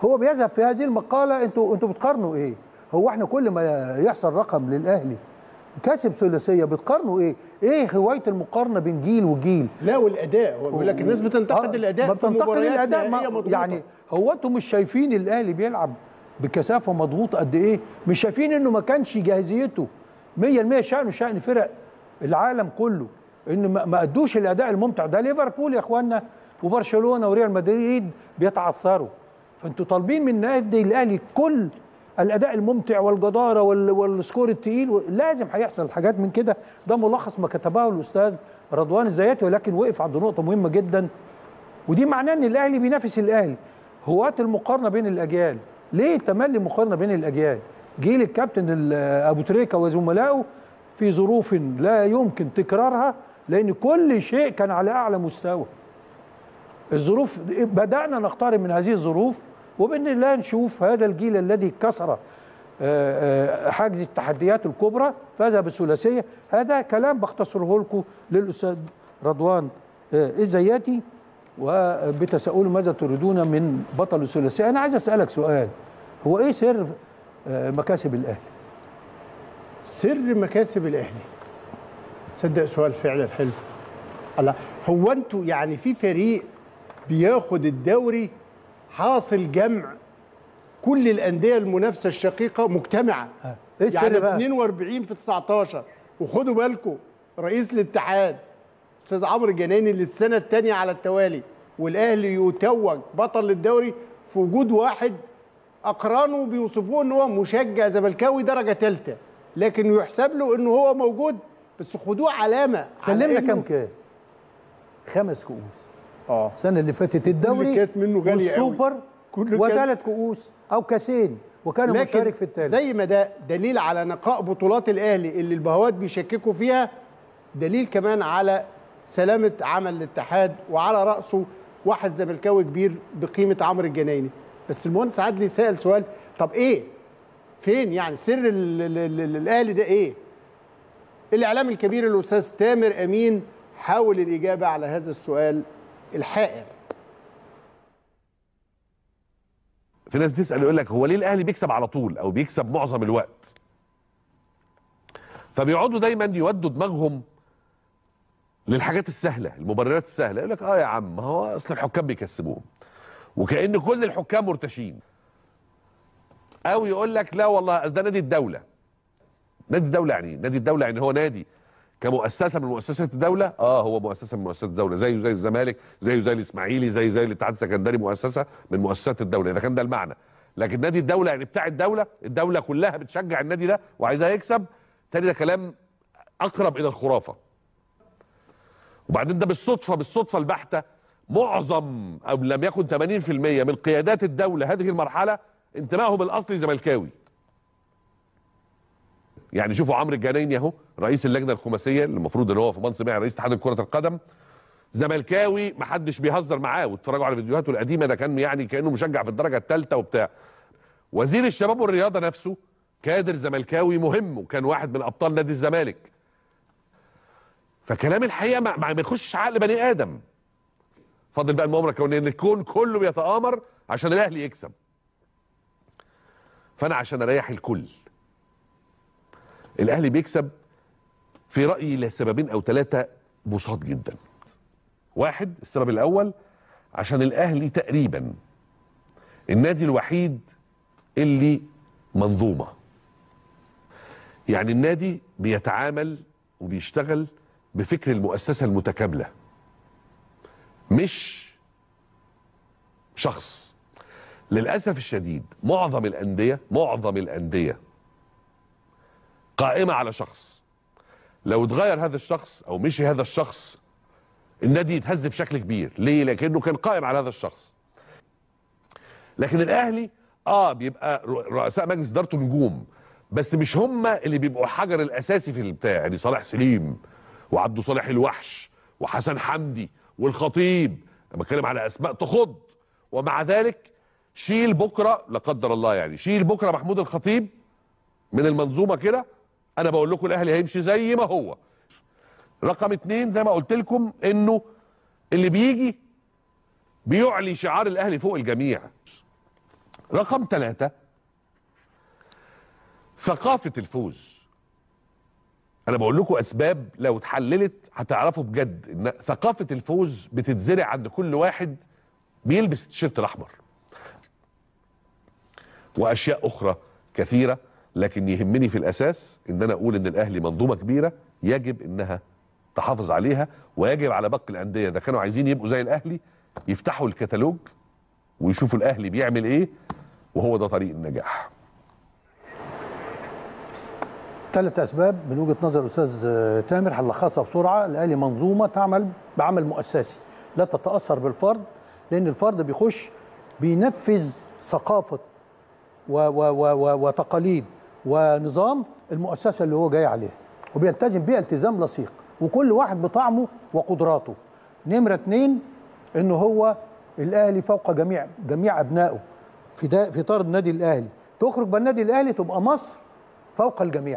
هو بيذهب في هذه المقاله انتوا انتوا بتقارنوا ايه هو احنا كل ما يحصل رقم للاهلي كسب ثلاثيه بتقارنوا ايه ايه هوايه المقارنه بين جيل وجيل لا والاداء هو بيقول لك الناس بتنتقد آه، الاداء ما في بتنتقد مباريات الاداء نهائية ما مضغوطة. يعني هو انتوا مش شايفين الاهلي بيلعب بكثافه مضغوط قد ايه مش شايفين انه ما كانش جاهزيته 100% شأنه شأن فرق العالم كله ان ما ما ادوش الاداء الممتع ده ليفربول يا اخوانا وبرشلونه وريال مدريد بيتعثروا فانتوا طالبين من نادي الاهلي كل الاداء الممتع والجداره وال- والسكور التقيل و- لازم هيحصل حاجات من كده ده ملخص ما كتبه الاستاذ رضوان الزياتي ولكن وقف عند نقطه مهمه جدا ودي معناه ان الاهلي بينافس الاهلي هواة المقارنه بين الاجيال ليه تملي مقارنه بين الاجيال جيل الكابتن ال- ابو تريكه وزملائه في ظروف لا يمكن تكرارها لان كل شيء كان على اعلى مستوى الظروف بدانا نقترب من هذه الظروف وباذن الله نشوف هذا الجيل الذي كسر آه، آه، حاجز التحديات الكبرى فاز بالثلاثيه هذا كلام بختصره لكم للاستاذ رضوان آه، الزياتي وبتساؤله ماذا تريدون من بطل الثلاثيه انا عايز اسالك سؤال هو ايه سر آه، مكاسب الاهلي سر مكاسب الاهلي تصدق سؤال فعلا حلو الله هو انتوا يعني في فريق بياخد الدوري حاصل جمع كل الانديه المنافسه الشقيقه مجتمعه آه. ايه السر يعني بقى 42 في 19 وخدوا بالكم رئيس الاتحاد استاذ عمرو الجناني للسنه الثانيه على التوالي والاهلي يتوج بطل الدوري في وجود واحد اقرانه بيوصفوه ان هو مشجع زملكاوي درجه ثالثه لكن يحسب له انه هو موجود بس خدوه علامه على سلمنا إنه- كام كاس خمس كؤوس اه السنه اللي فاتت الدوري كاس منه غالي قوي. والسوبر كل كاس- وثلاث كؤوس او كاسين وكان مشارك في الثالث زي ما ده دليل على نقاء بطولات الاهلي اللي البهوات بيشككوا فيها دليل كمان على سلامه عمل الاتحاد وعلى راسه واحد زملكاوي كبير بقيمه عمرو الجنايني بس المهندس عدلي سال سؤال طب ايه فين يعني سر ال- ال- ال- الاهلي ده ايه الاعلام الكبير الاستاذ تامر امين حاول الاجابه على هذا السؤال الحائر في ناس بتسال يقول لك هو ليه الاهلي بيكسب على طول او بيكسب معظم الوقت فبيقعدوا دايما يودوا دماغهم للحاجات السهله المبررات السهله يقول لك اه يا عم ما هو اصل الحكام بيكسبوهم وكأن كل الحكام مرتشين او يقول لك لا والله أصل ده نادي الدوله نادي الدوله يعني إيه؟ نادي الدوله يعني هو نادي كمؤسسه من مؤسسات الدوله اه هو مؤسسه من مؤسسات الدوله زيه زي الزمالك زيه زي الاسماعيلي زي زي الاتحاد السكندري مؤسسه من مؤسسات الدوله اذا كان ده المعنى لكن نادي الدوله يعني بتاع الدوله الدوله كلها بتشجع النادي ده وعايزاه يكسب تاني ده كلام اقرب الى الخرافه وبعدين ده بالصدفه بالصدفه البحته معظم او لم يكن 80% من قيادات الدوله هذه المرحله انتمائهم الاصلي زملكاوي يعني شوفوا عمرو الجنايني اهو رئيس اللجنه الخماسيه اللي المفروض ان هو في منصب يعني رئيس اتحاد كره القدم زملكاوي محدش بيهزر معاه واتفرجوا على فيديوهاته القديمه ده كان يعني كانه مشجع في الدرجه الثالثه وبتاع وزير الشباب والرياضه نفسه كادر زملكاوي مهم وكان واحد من ابطال نادي الزمالك فكلام الحقيقه ما, ما يخشش عقل بني ادم فاضل بقى المؤامره الكونيه ان الكون كله بيتآمر عشان الاهلي يكسب فانا عشان اريح الكل الاهلي بيكسب في رايي لسببين او ثلاثه بساط جدا واحد السبب الاول عشان الاهلي تقريبا النادي الوحيد اللي منظومه يعني النادي بيتعامل وبيشتغل بفكر المؤسسه المتكامله مش شخص للاسف الشديد معظم الانديه معظم الانديه قائمه على شخص لو اتغير هذا الشخص او مشي هذا الشخص النادي يتهز بشكل كبير ليه لكنه كان قائم على هذا الشخص لكن الاهلي اه بيبقى رؤساء مجلس ادارته نجوم بس مش هم اللي بيبقوا الحجر الاساسي في البتاع يعني صالح سليم وعبد صالح الوحش وحسن حمدي والخطيب انا بتكلم على اسماء تخض ومع ذلك شيل بكره لا قدر الله يعني شيل بكره محمود الخطيب من المنظومه كده انا بقول لكم الاهلي هيمشي زي ما هو رقم اتنين زي ما قلت لكم انه اللي بيجي بيعلي شعار الاهلي فوق الجميع رقم ثلاثة ثقافة الفوز أنا بقول لكم أسباب لو اتحللت هتعرفوا بجد إن ثقافة الفوز بتتزرع عند كل واحد بيلبس التيشيرت الأحمر وأشياء أخرى كثيرة لكن يهمني في الأساس إن أنا أقول إن الأهلي منظومة كبيرة يجب إنها تحافظ عليها ويجب على باقي الأندية إذا كانوا عايزين يبقوا زي الأهلي يفتحوا الكتالوج ويشوفوا الأهلي بيعمل إيه وهو ده طريق النجاح ثلاث اسباب من وجهه نظر الاستاذ آه، تامر هنلخصها بسرعه الاهلي منظومه تعمل بعمل مؤسسي لا تتاثر بالفرد لان الفرد بيخش بينفذ ثقافه و و و و وتقاليد ونظام المؤسسه اللي هو جاي عليها وبيلتزم بيها التزام لصيق وكل واحد بطعمه وقدراته نمره اتنين ان هو الاهلي فوق جميع جميع ابنائه في دا في اطار النادي الاهلي تخرج بالنادي الاهلي تبقى مصر فوق الجميع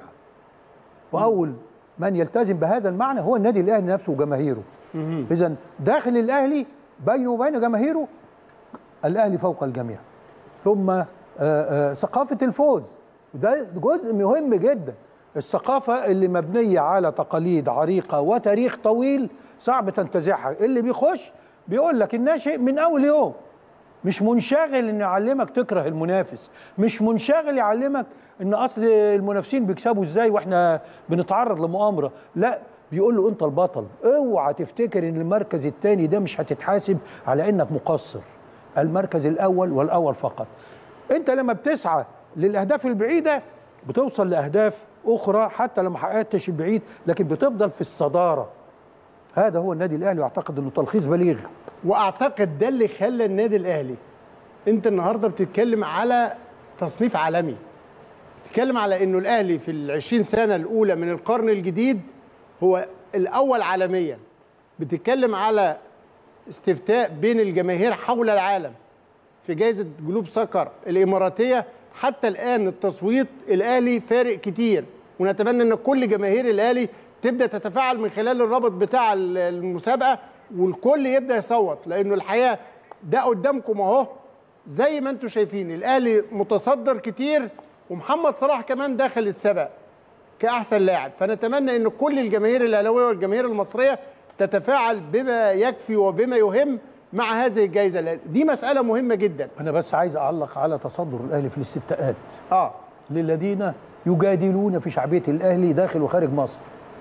واول من يلتزم بهذا المعنى هو النادي الاهلي نفسه وجماهيره اذا داخل الاهلي بينه وبين جماهيره الاهلي فوق الجميع ثم آه، آه، ثقافه الفوز وده جزء مهم جدا الثقافه اللي مبنيه على تقاليد عريقه وتاريخ طويل صعب تنتزعها اللي بيخش بيقول لك الناشئ من اول يوم مش منشغل ان يعلمك تكره المنافس مش منشغل يعلمك ان اصل المنافسين بيكسبوا ازاي واحنا بنتعرض لمؤامره لا بيقول له انت البطل اوعى تفتكر ان المركز الثاني ده مش هتتحاسب على انك مقصر المركز الاول والاول فقط انت لما بتسعى للاهداف البعيده بتوصل لاهداف اخرى حتى لو ما حققتش البعيد لكن بتفضل في الصداره هذا هو النادي الاهلي واعتقد انه تلخيص بليغ واعتقد ده اللي خلى النادي الاهلي انت النهارده بتتكلم على تصنيف عالمي بتتكلم على انه الاهلي في ال 20 سنه الاولى من القرن الجديد هو الاول عالميا بتتكلم على استفتاء بين الجماهير حول العالم في جائزه جلوب سكر الاماراتيه حتى الان التصويت الاهلي فارق كتير ونتمنى ان كل جماهير الاهلي تبدا تتفاعل من خلال الرابط بتاع المسابقه والكل يبدا يصوت لانه الحقيقه ده قدامكم اهو زي ما انتم شايفين الاهلي متصدر كتير ومحمد صلاح كمان دخل السبق كاحسن لاعب فنتمنى ان كل الجماهير الاهلاويه والجماهير المصريه تتفاعل بما يكفي وبما يهم مع هذه الجائزه لأن دي مساله مهمه جدا انا بس عايز اعلق على تصدر الاهلي في الاستفتاءات اه للذين يجادلون في شعبيه الاهلي داخل وخارج مصر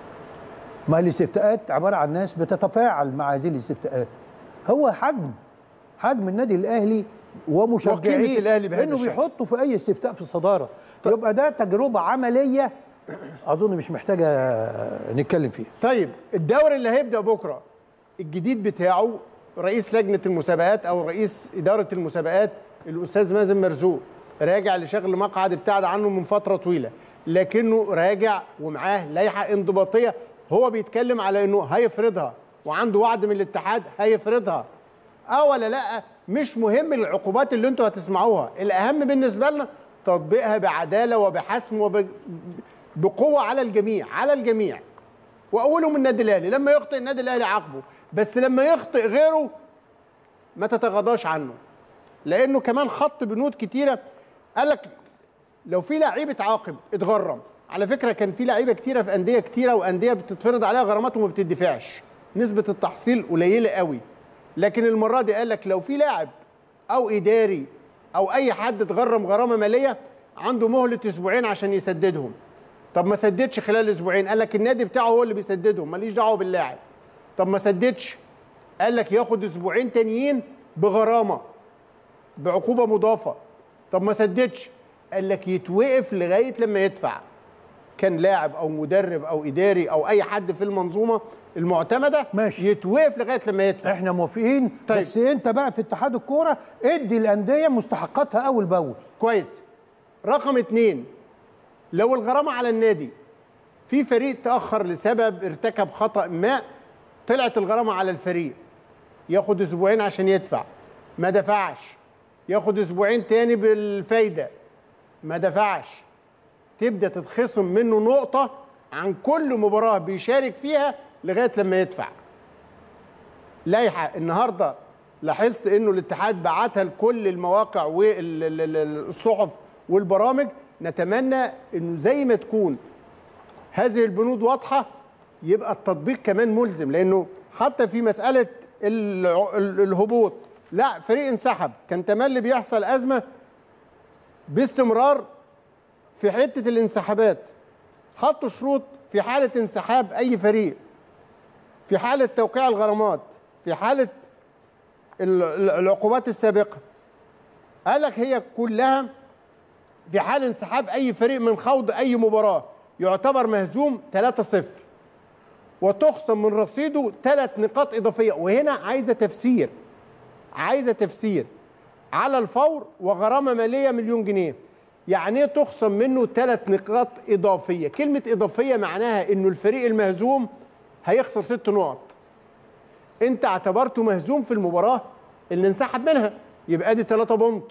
ما الاستفتاءات عباره عن ناس بتتفاعل مع هذه الاستفتاءات هو حجم حجم النادي الاهلي ومشجعيه وقيمة الأهلي بهذا انه الشكل. بيحطوا في اي استفتاء في الصداره يبقى ده تجربه عمليه اظن مش محتاجه نتكلم فيها طيب الدوري اللي هيبدا بكره الجديد بتاعه رئيس لجنه المسابقات او رئيس اداره المسابقات الاستاذ مازن مرزوق راجع لشغل مقعد ابتعد عنه من فتره طويله لكنه راجع ومعاه لائحه انضباطيه هو بيتكلم على انه هيفرضها وعنده وعد من الاتحاد هيفرضها اه ولا لا مش مهم العقوبات اللي انتوا هتسمعوها الاهم بالنسبه لنا تطبيقها بعداله وبحسم وبقوه على الجميع على الجميع واولهم النادي الاهلي لما يخطئ النادي الاهلي عاقبه بس لما يخطئ غيره ما تتغاضاش عنه لانه كمان خط بنود كتيره قال لك لو في لعيب اتعاقب اتغرم على فكره كان في لعيبه كتيره في انديه كتيره وانديه بتتفرض عليها غرامات وما بتدفعش نسبه التحصيل قليله قوي لكن المره دي قال لك لو في لاعب او اداري او اي حد اتغرم غرامه ماليه عنده مهله اسبوعين عشان يسددهم طب ما سددش خلال اسبوعين قال لك النادي بتاعه هو اللي بيسددهم ماليش دعوه باللاعب طب ما سددش قال لك ياخد اسبوعين تانيين بغرامه بعقوبه مضافه طب ما سددش قال لك يتوقف لغايه لما يدفع كان لاعب او مدرب او اداري او اي حد في المنظومه المعتمده ماشي. يتوقف لغايه لما يدفع احنا موافقين طيب. طيب. بس انت بقى في اتحاد الكوره ادي الانديه مستحقاتها اول باول كويس رقم اتنين لو الغرامة على النادي في فريق تأخر لسبب ارتكب خطأ ما طلعت الغرامة على الفريق ياخد اسبوعين عشان يدفع ما دفعش ياخد اسبوعين تاني بالفايدة ما دفعش تبدأ تتخصم منه نقطة عن كل مباراة بيشارك فيها لغاية لما يدفع لائحة النهاردة لاحظت انه الاتحاد بعتها لكل المواقع والصحف والبرامج نتمنى انه زي ما تكون هذه البنود واضحه يبقى التطبيق كمان ملزم لانه حتى في مساله الع- ال- الهبوط لا فريق انسحب كان تملي بيحصل ازمه باستمرار في حته الانسحابات حطوا شروط في حاله انسحاب اي فريق في حاله توقيع الغرامات في حاله ال- ال- العقوبات السابقه قال لك هي كلها في حال انسحاب اي فريق من خوض اي مباراه يعتبر مهزوم 3-0 وتخصم من رصيده ثلاث نقاط اضافيه وهنا عايزه تفسير عايزه تفسير على الفور وغرامه ماليه مليون جنيه يعني ايه تخصم منه ثلاث نقاط اضافيه كلمه اضافيه معناها انه الفريق المهزوم هيخسر ست نقط انت اعتبرته مهزوم في المباراه اللي انسحب منها يبقى دي 3 بونت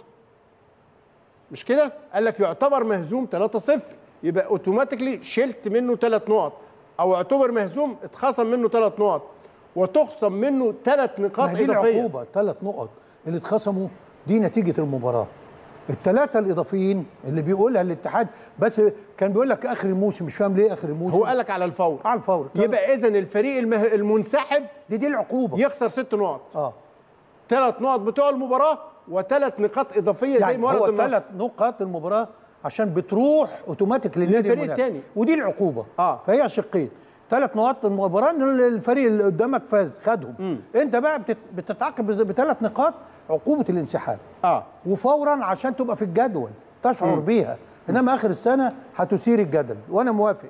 مش كده قال لك يعتبر مهزوم 3-0 يبقى اوتوماتيكلي شلت منه 3 نقط او اعتبر مهزوم اتخصم منه 3 نقط وتخصم منه 3 نقاط ما دي اضافيه العقوبه ثلاث نقط اللي اتخصموا دي نتيجه المباراه الثلاثه الاضافيين اللي بيقولها الاتحاد بس كان بيقول لك اخر الموسم مش فاهم ليه اخر الموسم هو قال لك على الفور على الفور يبقى اذا الفريق المه... المنسحب دي دي العقوبه يخسر 6 نقط اه ثلاث نقط بتوع المباراه وثلاث نقاط اضافيه زي يعني ما ورد هو النص ثلاث نقاط المباراه عشان بتروح اوتوماتيك للنادي للفريق المنافس. التاني. ودي العقوبه آه. فهي شقين ثلاث نقاط المباراه إن الفريق اللي قدامك فاز خدهم انت بقى بتت- بتتعاقب بز- بثلاث نقاط عقوبه الانسحاب اه وفورا عشان تبقى في الجدول تشعر بيها انما اخر السنه هتثير الجدل وانا موافق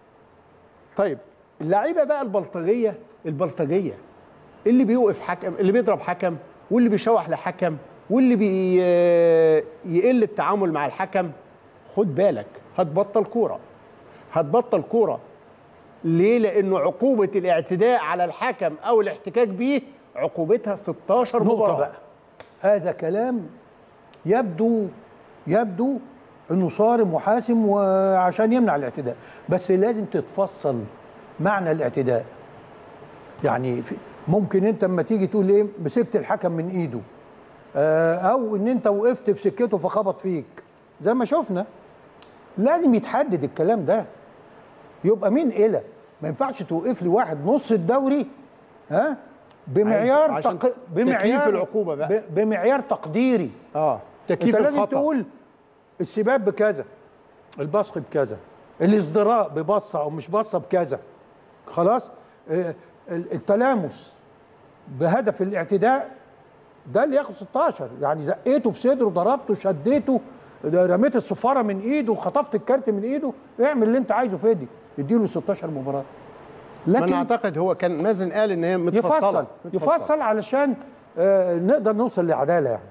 طيب اللعيبه بقى البلطجيه البلطجيه اللي بيوقف حكم اللي بيضرب حكم واللي بيشوح لحكم واللي بي يقل التعامل مع الحكم خد بالك هتبطل كوره هتبطل كوره ليه لانه عقوبه الاعتداء على الحكم او الاحتكاك بيه عقوبتها 16 نقطه مباراه بقى هذا كلام يبدو يبدو انه صارم وحاسم وعشان يمنع الاعتداء بس لازم تتفصل معنى الاعتداء يعني في- ممكن انت اما تيجي تقول ايه مسكت الحكم من ايده آه، او ان انت وقفت في سكته فخبط فيك زي ما شفنا لازم يتحدد الكلام ده يبقى مين إلى ما ينفعش توقف لي واحد نص الدوري ها بمعيار عشان تق... تكييف العقوبة بقى. ب... بمعيار تقديري اه انت تكييف لازم الخطا تقول السباب بكذا البصق بكذا الازدراء ببصه او مش بصه بكذا خلاص آه، ال- التلامس بهدف الاعتداء ده اللي ياخد 16 يعني زقيته في صدره ضربته شديته ده رميت الصفاره من ايده خطفت الكارت من ايده اعمل اللي انت عايزه فادي اديله 16 مباراه ما انا لكن اعتقد هو كان مازن قال ان هي متفصله يفصل متفصلة. يفصل علشان آه، نقدر نوصل لعداله يعني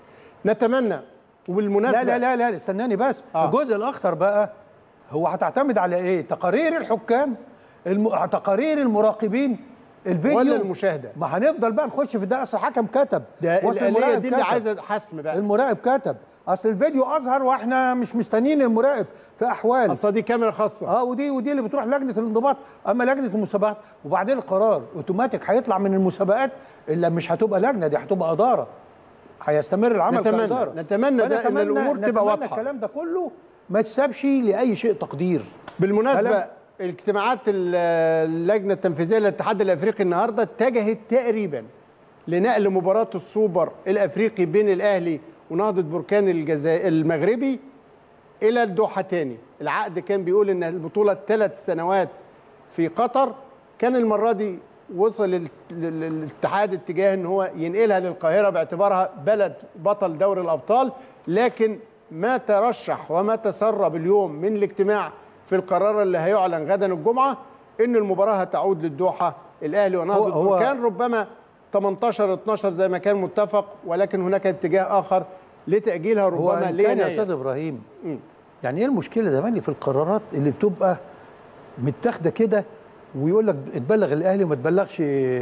نتمنى وبالمناسبه لا لا لا لا استناني بس آه. آه. الجزء الاخطر بقى هو هتعتمد على ايه تقارير الحكام الم... تقارير المراقبين الفيديو ولا المشاهده ما هنفضل بقى نخش في ده اصل الحكم كتب ده وأصل الآلية المراقب دي اللي كتب. عايزه حسم بقى المراقب كتب اصل الفيديو اظهر واحنا مش مستنيين المراقب في احوال اصل دي كاميرا خاصه اه ودي ودي اللي بتروح لجنه الانضباط اما لجنه المسابقات وبعدين القرار اوتوماتيك هيطلع من المسابقات الا مش هتبقى لجنه دي هتبقى اداره هيستمر العمل نتمنى- كاداره نتمنى فأنا ده إن أتمنى- الأمور تبقى نتمنى واضحة. الكلام ده كله ما تسابش لاي شيء تقدير بالمناسبه كلام- اجتماعات ال- اللجنه التنفيذيه للاتحاد الافريقي النهارده اتجهت تقريبا لنقل مباراه السوبر الافريقي بين الاهلي ونهضه بركان الجزائر المغربي الى الدوحه تاني العقد كان بيقول ان البطوله ثلاث سنوات في قطر كان المره دي وصل ال- ال- الاتحاد اتجاه ان هو ينقلها للقاهره باعتبارها بلد بطل دوري الابطال لكن ما ترشح وما تسرب اليوم من الاجتماع في القرار اللي هيعلن غدا الجمعه ان المباراه هتعود للدوحه الاهلي ونهضه هو- هو- بركان ربما 18 12 زي ما كان متفق ولكن هناك اتجاه اخر لتاجيلها هو ربما إن كان يا استاذ ليناير ابراهيم مم. يعني ايه المشكله زمان في القرارات اللي بتبقى متاخده كده ويقول لك اتبلغ الاهلي وما تبلغش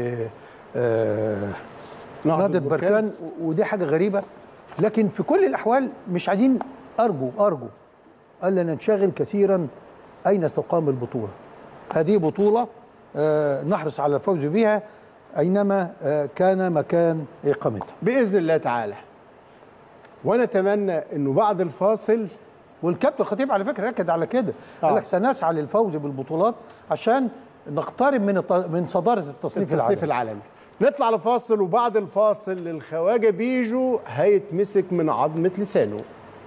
آه نهضة بركان و- ودي حاجة غريبة لكن في كل الأحوال مش عايزين أرجو أرجو ألا ننشغل كثيرا أين تقام البطولة هذه بطولة آه، نحرص على الفوز بها اينما آه، كان مكان اقامتها باذن الله تعالى ونتمنى انه بعد الفاصل والكابتن الخطيب على فكره اكد على كده آه. قال لك سنسعى للفوز بالبطولات عشان نقترب من الت- من صداره التصنيف, التصنيف العالمي العالمي نطلع لفاصل وبعد الفاصل الخواجه بيجو هيتمسك من عظمه لسانه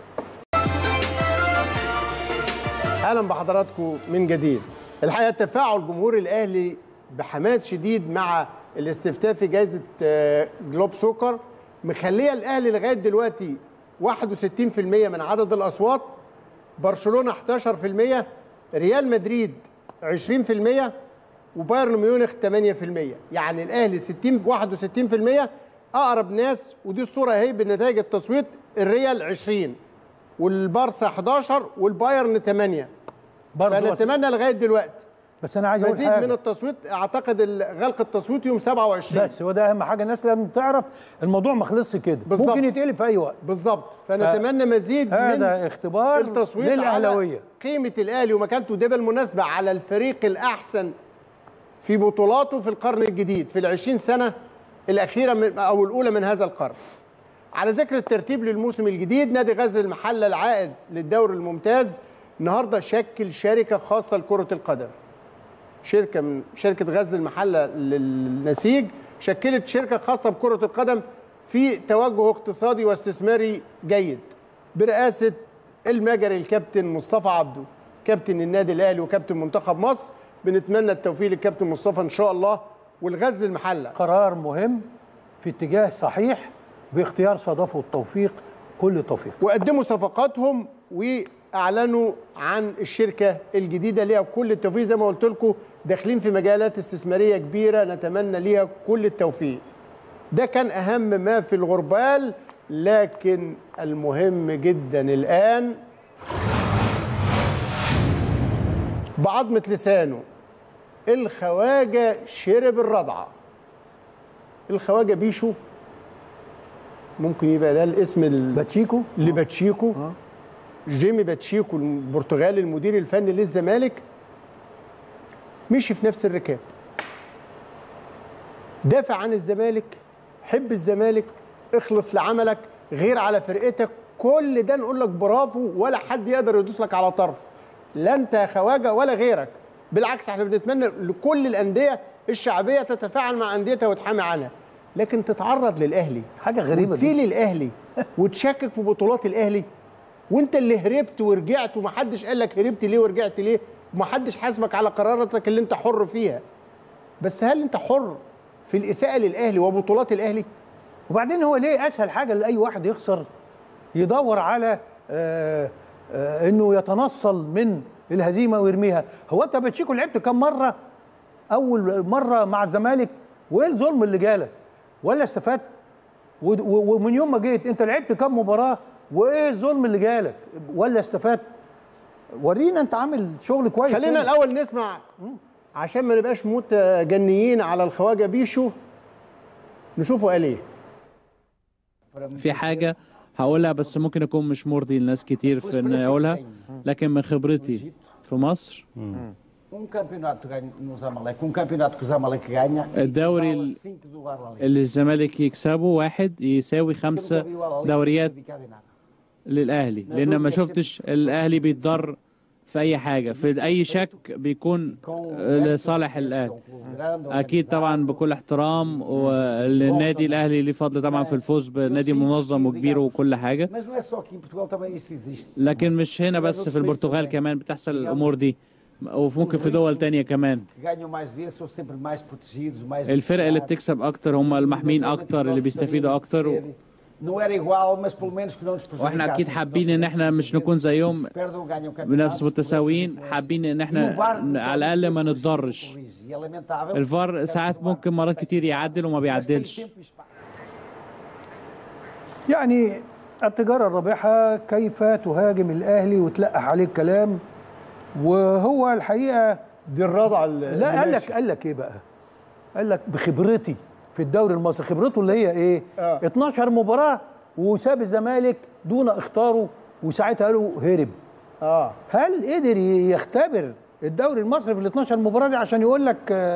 اهلا بحضراتكم من جديد الحقيقه تفاعل جمهور الاهلي بحماس شديد مع الاستفتاء في جائزه آه، جلوب سوكر مخليه الاهلي لغايه دلوقتي 61% من عدد الاصوات برشلونه 11% ريال مدريد 20% وبايرن ميونخ 8% يعني الاهلي 60 61% اقرب ناس ودي الصوره اهي بنتائج التصويت الريال 20 والبارسا 11 والبايرن 8 برضه فنتمنى لغايه دلوقتي بس انا عايز اقول مزيد من حاجه التصويت اعتقد ال- غلق التصويت يوم 27 بس هو ده اهم حاجه الناس لازم تعرف الموضوع ما خلصش كده بالظبط. ممكن يتقلب في اي وقت بالظبط فنتمنى مزيد من هذا اختبار التصويت للاهلاويه على قيمه الاهلي ومكانته ده بالمناسبه على الفريق الاحسن في بطولاته في القرن الجديد في العشرين سنه الاخيره من او الاولى من هذا القرن على ذكر الترتيب للموسم الجديد نادي غزل المحله العائد للدوري الممتاز النهارده شكل شركه خاصه لكره القدم شركه من شركه غزل المحله للنسيج شكلت شركه خاصه بكره القدم في توجه اقتصادي واستثماري جيد برئاسه المجري الكابتن مصطفى عبده كابتن النادي الاهلي وكابتن منتخب مصر بنتمنى التوفيق للكابتن مصطفى ان شاء الله والغزل المحله قرار مهم في اتجاه صحيح باختيار صدفه والتوفيق كل توفيق وقدموا صفقاتهم واعلنوا عن الشركه الجديده ليها كل التوفيق زي ما قلت لكم داخلين في مجالات استثماريه كبيره نتمنى ليها كل التوفيق ده كان اهم ما في الغربال لكن المهم جدا الان بعظمه لسانه الخواجه شرب الرضعه الخواجه بيشو ممكن يبقى ده الاسم ال... باتشيكو لباتشيكو جيمي باتشيكو البرتغالي المدير الفني للزمالك مشي في نفس الركاب دافع عن الزمالك حب الزمالك اخلص لعملك غير على فرقتك كل ده نقول لك برافو ولا حد يقدر يدوس لك على طرف لا انت يا خواجه ولا غيرك بالعكس احنا بنتمنى لكل الانديه الشعبيه تتفاعل مع انديتها وتحامي عنها لكن تتعرض للاهلي حاجه غريبه دي وتسيل الاهلي وتشكك في بطولات الاهلي وانت اللي هربت ورجعت ومحدش قال لك هربت ليه ورجعت ليه ومحدش حاسبك على قراراتك اللي انت حر فيها بس هل انت حر في الاساءه للاهلي وبطولات الاهلي وبعدين هو ليه اسهل حاجه لاي واحد يخسر يدور على آه آه انه يتنصل من الهزيمه ويرميها هو انت باتشيكو لعبت كم مره اول مره مع الزمالك وايه الظلم اللي جالك ولا استفدت و- و- ومن يوم ما جيت انت لعبت كم مباراه وايه الظلم اللي جالك ولا استفدت ورينا انت عامل شغل كويس خلينا هنا. الاول نسمع عشان ما نبقاش متجنيين على الخواجه بيشو نشوفه قال ايه في حاجة هقولها بس ممكن أكون مش مرضي لناس كتير في إن أقولها لكن من خبرتي في مصر Um campeonato ganho no Zamalek, um campeonato que o Zamalek ganha, الدوري vale ال- cinco do Guarani. اللي الزمالك يكسبه واحد يساوي خمسة دوريات للأهلي لأن ما شفتش الأهلي بيتضر في أي حاجة في أي شك بيكون لصالح الأهلي أكيد طبعا بكل احترام والنادي الأهلي ليه فضل طبعا في الفوز بنادي منظم وكبير وكل حاجة Mas não é só aqui em Portugal, também isso existe. لكن مش هنا بس في البرتغال كمان بتحصل الأمور دي وممكن في دول تانية كمان Que ganham mais vezes são sempre mais protegidos, mais الفرق اللي beneficiados. بتكسب أكتر هم المحمين أكتر اللي بيستفيدوا أكتر و... Não era igual, mas pelo menos que não nos prejudicassem. واحنا اكيد حابين ان احنا مش نكون زيهم Se perdem ou ganham campeonatos, بنفس por متساويين essa حابين ان influência. احنا E o VAR ن- على الاقل ما نتضرش corrige. E é lamentável. الفار ساعات ممكن مرات كتير يعدل وما Mas tem بيعدلش tempo e espaço. يعني التجارة الرابحة كيف تهاجم الأهلي وتلقح عليه الكلام وهو الحقيقة دي الرضعه لا قال لك قال لك إيه بقى؟ قال لك بخبرتي في الدوري المصري خبرته اللي هي إيه؟ آه. 12 مباراة وساب الزمالك دون اختاره وساعتها قالوا هرب اه هل قدر يختبر الدوري المصري في ال 12 مباراة دي عشان يقول لك آه،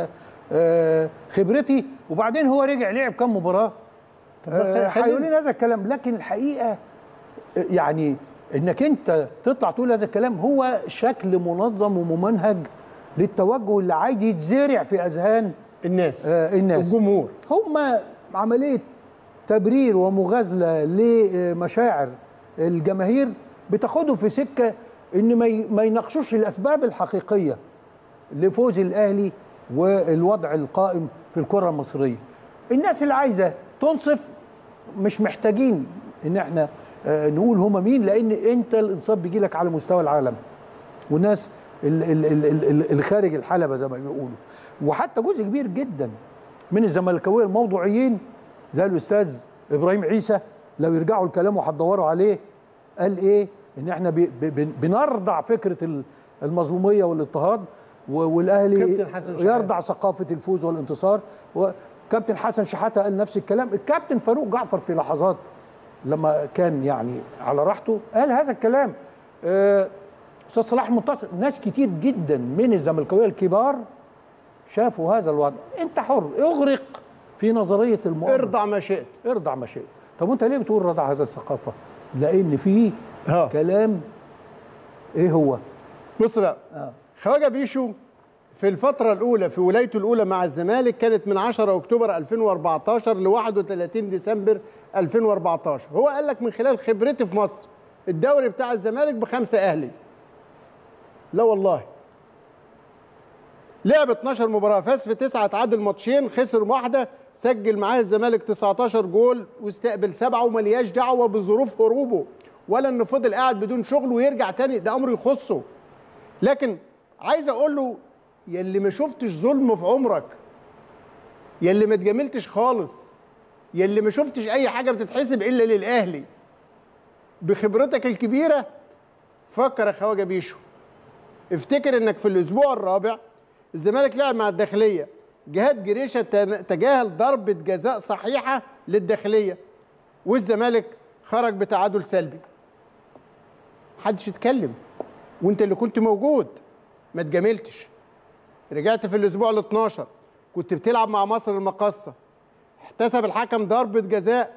آه، خبرتي وبعدين هو رجع لعب كام مباراه طب ما آه، خلينا- هيقول لنا هذا الكلام لكن الحقيقه آه، يعني انك انت تطلع تقول هذا الكلام هو شكل منظم وممنهج للتوجه اللي عايز يتزرع في اذهان الناس آه، الناس الجمهور هم عمليه تبرير ومغازله لمشاعر الجماهير بتاخدهم في سكه ان ما ي- ما يناقشوش الاسباب الحقيقيه لفوز الاهلي والوضع القائم في الكره المصريه. الناس اللي عايزه تنصف مش محتاجين ان احنا آه، نقول هم مين لان انت الانصاف بيجي لك على مستوى العالم. والناس ال- ال- ال- ال- ال- اللي خارج الحلبه زي ما بيقولوا وحتى جزء كبير جدا من الزملكاويه الموضوعيين زي الاستاذ ابراهيم عيسى لو يرجعوا الكلام وهتدوروا عليه قال ايه ان احنا بي- بي- بن- بنرضع فكره ال- المظلوميه والاضطهاد و- والاهلي كابتن حسن شحاتة. يرضع ثقافه الفوز والانتصار وكابتن حسن شحاته قال نفس الكلام الكابتن فاروق جعفر في لحظات لما كان يعني على راحته قال هذا الكلام آه، استاذ صلاح منتصر ناس كتير جدا من الزملكاويه الكبار شافوا هذا الوضع انت حر اغرق في نظريه المؤامره ارضع ما شئت ارضع ما شئت طب وانت ليه بتقول رضع هذا الثقافه لان فيه ها. كلام ايه هو بص بقى آه. خواجه بيشو في الفترة الأولى في ولايته الأولى مع الزمالك كانت من 10 أكتوبر 2014 ل 31 ديسمبر 2014 هو قال لك من خلال خبرتي في مصر الدوري بتاع الزمالك بخمسة أهلي لا والله لعب 12 مباراة فاز في تسعة تعادل ماتشين خسر واحدة سجل معاه الزمالك 19 جول واستقبل سبعة وملياش دعوة بظروف هروبه ولا انه فضل قاعد بدون شغل ويرجع تاني ده امر يخصه لكن عايز اقول له يا اللي ما شفتش ظلم في عمرك يا اللي ما اتجاملتش خالص يا اللي ما شفتش اي حاجه بتتحسب الا للاهلي بخبرتك الكبيره فكر يا خواجه بيشو افتكر انك في الاسبوع الرابع الزمالك لعب مع الداخليه جهاد جريشه تن- تجاهل ضربه جزاء صحيحه للداخليه والزمالك خرج بتعادل سلبي محدش يتكلم وانت اللي كنت موجود ما اتجاملتش رجعت في الاسبوع ال 12 كنت بتلعب مع مصر المقاصه احتسب الحكم ضربه جزاء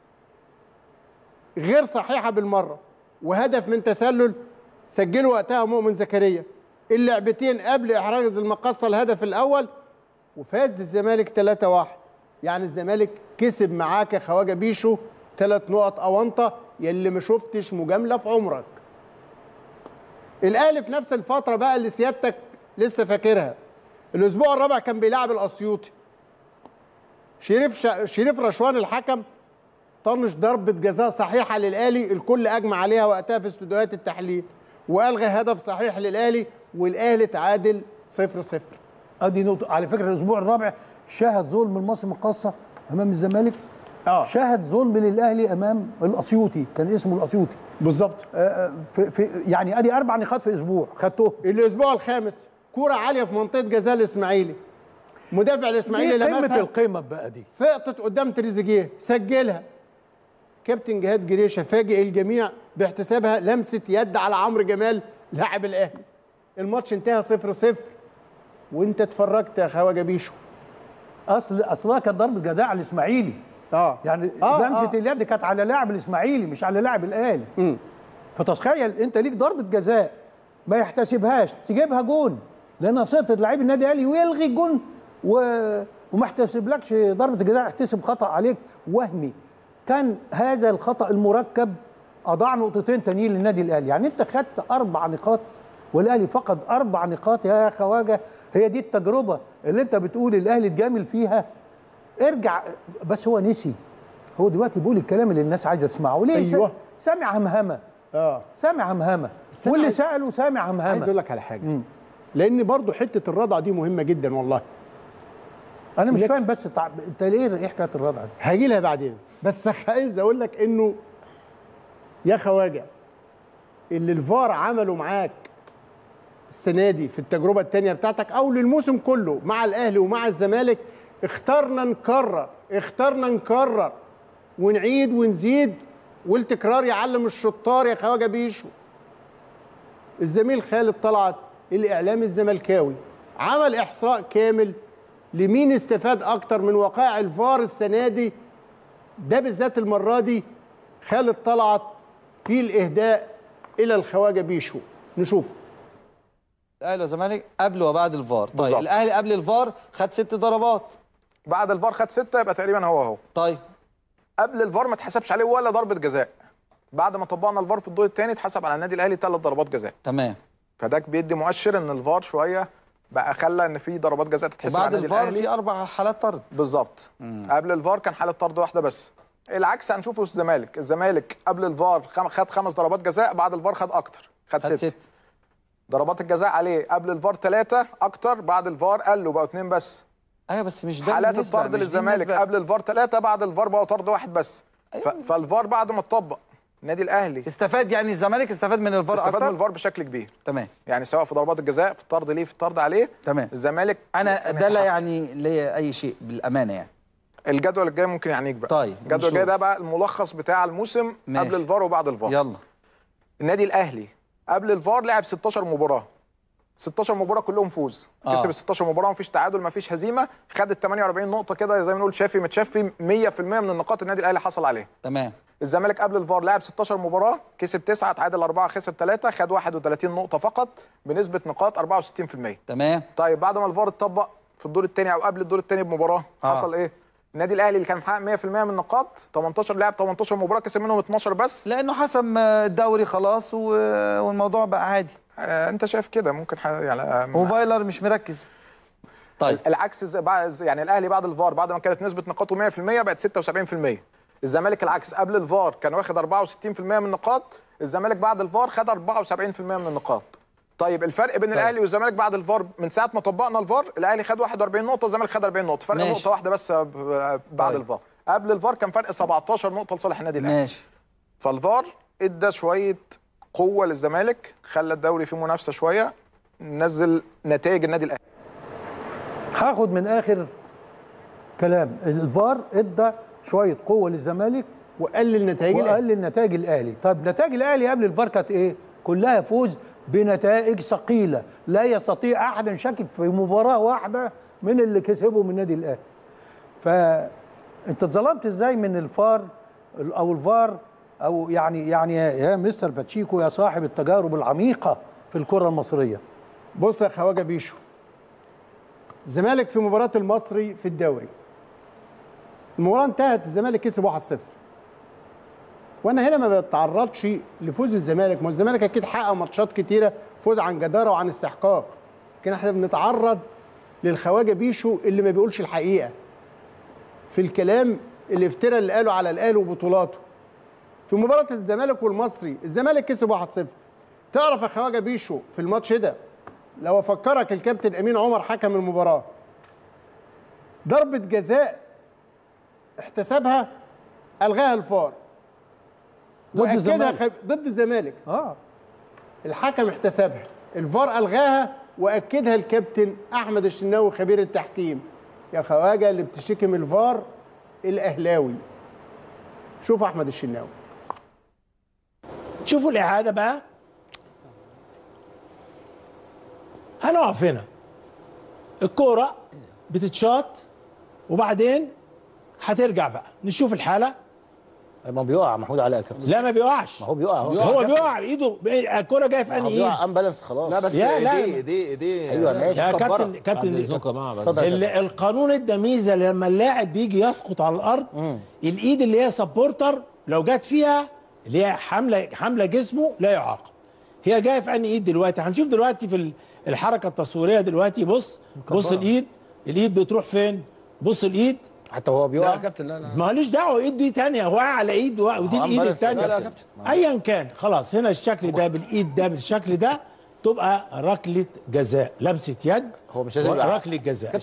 غير صحيحه بالمره وهدف من تسلل سجله وقتها مؤمن زكريا اللعبتين قبل احراز المقاصه الهدف الاول وفاز الزمالك 3-1 يعني الزمالك كسب معاك يا خواجه بيشو ثلاث نقط اونطه يلي ما شفتش مجامله في عمرك الاهلي في نفس الفتره بقى اللي سيادتك لسه فاكرها الاسبوع الرابع كان بيلعب الاسيوطي شريف شا... شريف رشوان الحكم طنش ضربه جزاء صحيحه للاهلي الكل اجمع عليها وقتها في استوديوهات التحليل والغى هدف صحيح للاهلي والاهلي تعادل 0 0 ادي نقطه على فكره الاسبوع الرابع شاهد ظلم المصري المقاصه امام الزمالك اه شاهد ظلم للاهلي امام الاسيوطي كان اسمه الاسيوطي بالظبط آه، في, في يعني ادي اربع نقاط في اسبوع خدتهم الاسبوع الخامس كوره عاليه في منطقه جزاء الاسماعيلي مدافع الاسماعيلي دي قمه لمسها القمه بقى دي سقطت قدام تريزيجيه سجلها كابتن جهاد جريشه فاجئ الجميع باحتسابها لمسه يد على عمرو جمال لاعب الاهلي الماتش انتهى 0 0 وانت اتفرجت يا خواجه بيشو اصل اصلها كانت ضربه جزاء على الاسماعيلي اه يعني آه، لمسه آه. اليد كانت على لاعب الاسماعيلي مش على لاعب الاهلي مم. فتخيل انت ليك ضربه جزاء ما يحتسبهاش تجيبها جون لانها سقطت لعيب النادي الاهلي ويلغي الجون و... وما احتسبلكش ضربه جزاء احتسب خطا عليك وهمي كان هذا الخطا المركب اضاع نقطتين تانيين للنادي الاهلي يعني انت خدت اربع نقاط والاهلي فقد اربع نقاط يا خواجه هي دي التجربه اللي انت بتقول الاهلي اتجامل فيها ارجع بس هو نسي هو دلوقتي بيقول الكلام اللي الناس عايزه تسمعه ليه أيوة. سامع همهمه اه سامع همهمه أنا واللي عايز- ساله سامع عايز همهمه اقول لك على حاجه لان برضو حته الرضع دي مهمه جدا والله انا مش لك- فاهم بس تع... انت ليه ايه حكايه الرضع دي هاجي لها بعدين بس عايز اقول لك انه يا خواجه اللي الفار عمله معاك السنه دي في التجربه الثانيه بتاعتك او للموسم كله مع الاهلي ومع الزمالك اخترنا نكرر اخترنا نكرر ونعيد ونزيد والتكرار يعلم الشطار يا خواجه بيشو الزميل خالد طلعت الاعلام الزملكاوي عمل احصاء كامل لمين استفاد اكتر من وقائع الفار السنه دي ده بالذات المره دي خالد طلعت في الاهداء الى الخواجه بيشو نشوف الاهلي والزمالك قبل وبعد الفار طيب بالظبط. الاهلي قبل الفار خد ست ضربات بعد الفار خد ستة يبقى تقريبا هو اهو طيب قبل الفار ما اتحسبش عليه ولا ضربة جزاء بعد ما طبقنا الفار في الدور الثاني اتحسب على النادي الاهلي ثلاث ضربات جزاء تمام فده بيدي مؤشر ان الفار شويه بقى خلى ان في ضربات جزاء تتحسب على وبعد النادي الفار الاهلي في اربع حالات طرد بالظبط قبل الفار كان حاله طرد واحده بس العكس هنشوفه في الزمالك الزمالك قبل الفار خم- خد خمس ضربات جزاء بعد الفار خد اكتر خد, خد ست. ست ضربات الجزاء عليه قبل الفار ثلاثه اكتر بعد الفار قالوا بقوا اثنين بس ايوه بس مش ده حالات النسبة، الطرد مش دي للزمالك النسبة. قبل الفار ثلاثه بعد الفار بقوا طرد واحد بس ف... فالفار بعد ما اتطبق النادي الاهلي استفاد يعني الزمالك استفاد من الفار استفاد اكتر من الفار بشكل كبير تمام يعني سواء في ضربات الجزاء في الطرد ليه في الطرد عليه تمام الزمالك انا ده لا يعني ليا اي شيء بالامانه يعني الجدول الجاي ممكن يعنيك بقى طيب الجدول الجاي نشوف. ده بقى الملخص بتاع الموسم ماشي. قبل الفار وبعد الفار يلا النادي الاهلي قبل الفار لعب 16 مباراه 16 مباراه كلهم فوز آه. كسب ال 16 مباراه مفيش تعادل مفيش هزيمه خد ال 48 نقطه كده زي ما بنقول شافي متشفي 100% من النقاط النادي الاهلي حصل عليه تمام الزمالك قبل الفار لعب 16 مباراه كسب 9 تعادل 4 خسر 3 خد 31 نقطه فقط بنسبه نقاط 64% تمام طيب بعد ما الفار اتطبق في الدور الثاني او قبل الدور الثاني بمباراه آه. حصل ايه النادي الاهلي اللي كان محقق 100% من النقاط 18 لعب 18 مباراه كسب منهم 12 بس لانه حسم الدوري خلاص و... والموضوع بقى عادي آه انت شايف كده ممكن ح... يعني آه، وفايلر مش مركز طيب العكس زي- بعد يعني الاهلي بعد الفار بعد ما كانت نسبه نقاطه 100% بقت 76% الزمالك العكس قبل الفار كان واخد 64% من النقاط الزمالك بعد الفار خد 74% من النقاط طيب الفرق بين الاهلي والزمالك بعد الفار من ساعه ما طبقنا الفار الاهلي خد 41 نقطه الزمالك خد 40 نقطه فرق ماشي. نقطه واحده بس ب- بعد طيب. الفار قبل الفار كان فرق 17 نقطه لصالح النادي الاهلي ماشي فالفار ادى شويه قوه للزمالك خلى الدوري فيه منافسه شويه نزل نتائج النادي الاهلي هاخد من اخر كلام الفار ادى شويه قوه للزمالك وقلل نتائج الأهلي. وقلل نتائج الاهلي طب نتائج الاهلي قبل الفار كانت ايه كلها فوز بنتائج ثقيله لا يستطيع احد ان شكك في مباراه واحده من اللي كسبه من النادي الاهلي فانت اتظلمت ازاي من الفار او الفار او يعني يعني يا- يا مستر باتشيكو يا صاحب التجارب العميقه في الكره المصريه بص يا خواجه بيشو الزمالك في مباراة المصري في الدوري المباراة انتهت الزمالك كسب 1-0 وانا هنا ما بتعرضش لفوز الزمالك ما هو الزمالك اكيد حقق ماتشات كتيرة فوز عن جدارة وعن استحقاق لكن احنا بنتعرض للخواجه بيشو اللي ما بيقولش الحقيقة في الكلام الافتراء اللي قاله على الاهلي وبطولاته في مباراة الزمالك والمصري الزمالك كسب 1-0 تعرف يا خواجه بيشو في الماتش ده لو افكرك الكابتن امين عمر حكم المباراه ضربه جزاء احتسبها الغاها الفار ضد واكدها الزمالك. خ- ضد الزمالك اه الحكم احتسبها الفار الغاها واكدها الكابتن احمد الشناوي خبير التحكيم يا خواجه اللي بتشتكي من الفار الاهلاوي شوف احمد الشناوي شوفوا الإعادة بقى هنقف هنا الكورة بتتشاط وبعدين هترجع بقى نشوف الحالة ما بيقع محمود علاء يا كابتن لا ما بيقعش ما هو بيقع هو هو بيقع بايده الكورة جايه في ما هو انهي بيقع ايد امبالانس خلاص لا بس يا لا. ايديه ايديه ايديه ايوه ماشي يا مكبرة. كابتن كابتن اتفضل يا ال- كابتن. القانون ادى ميزه لما اللاعب بيجي يسقط على الارض الايد اللي هي سبورتر لو جت فيها اللي هي حامله حامله جسمه لا يعاقب هي جايه في انهي ايد دلوقتي هنشوف دلوقتي في ال- الحركه التصويريه دلوقتي بص بص الايد الايد بتروح فين بص الايد حتى وهو لا بيقع يا كابتن لا لا ماليش دعوه ايد دي تانية واقع على ايد وا- ودي هو الايد unbalanced. التانية لا لا يا كابتن. ايا كان خلاص هنا الشكل ده بالايد ده بالشكل ده تبقى ركله جزاء لمسه يد هو مش لازم يبقى ركله جزاء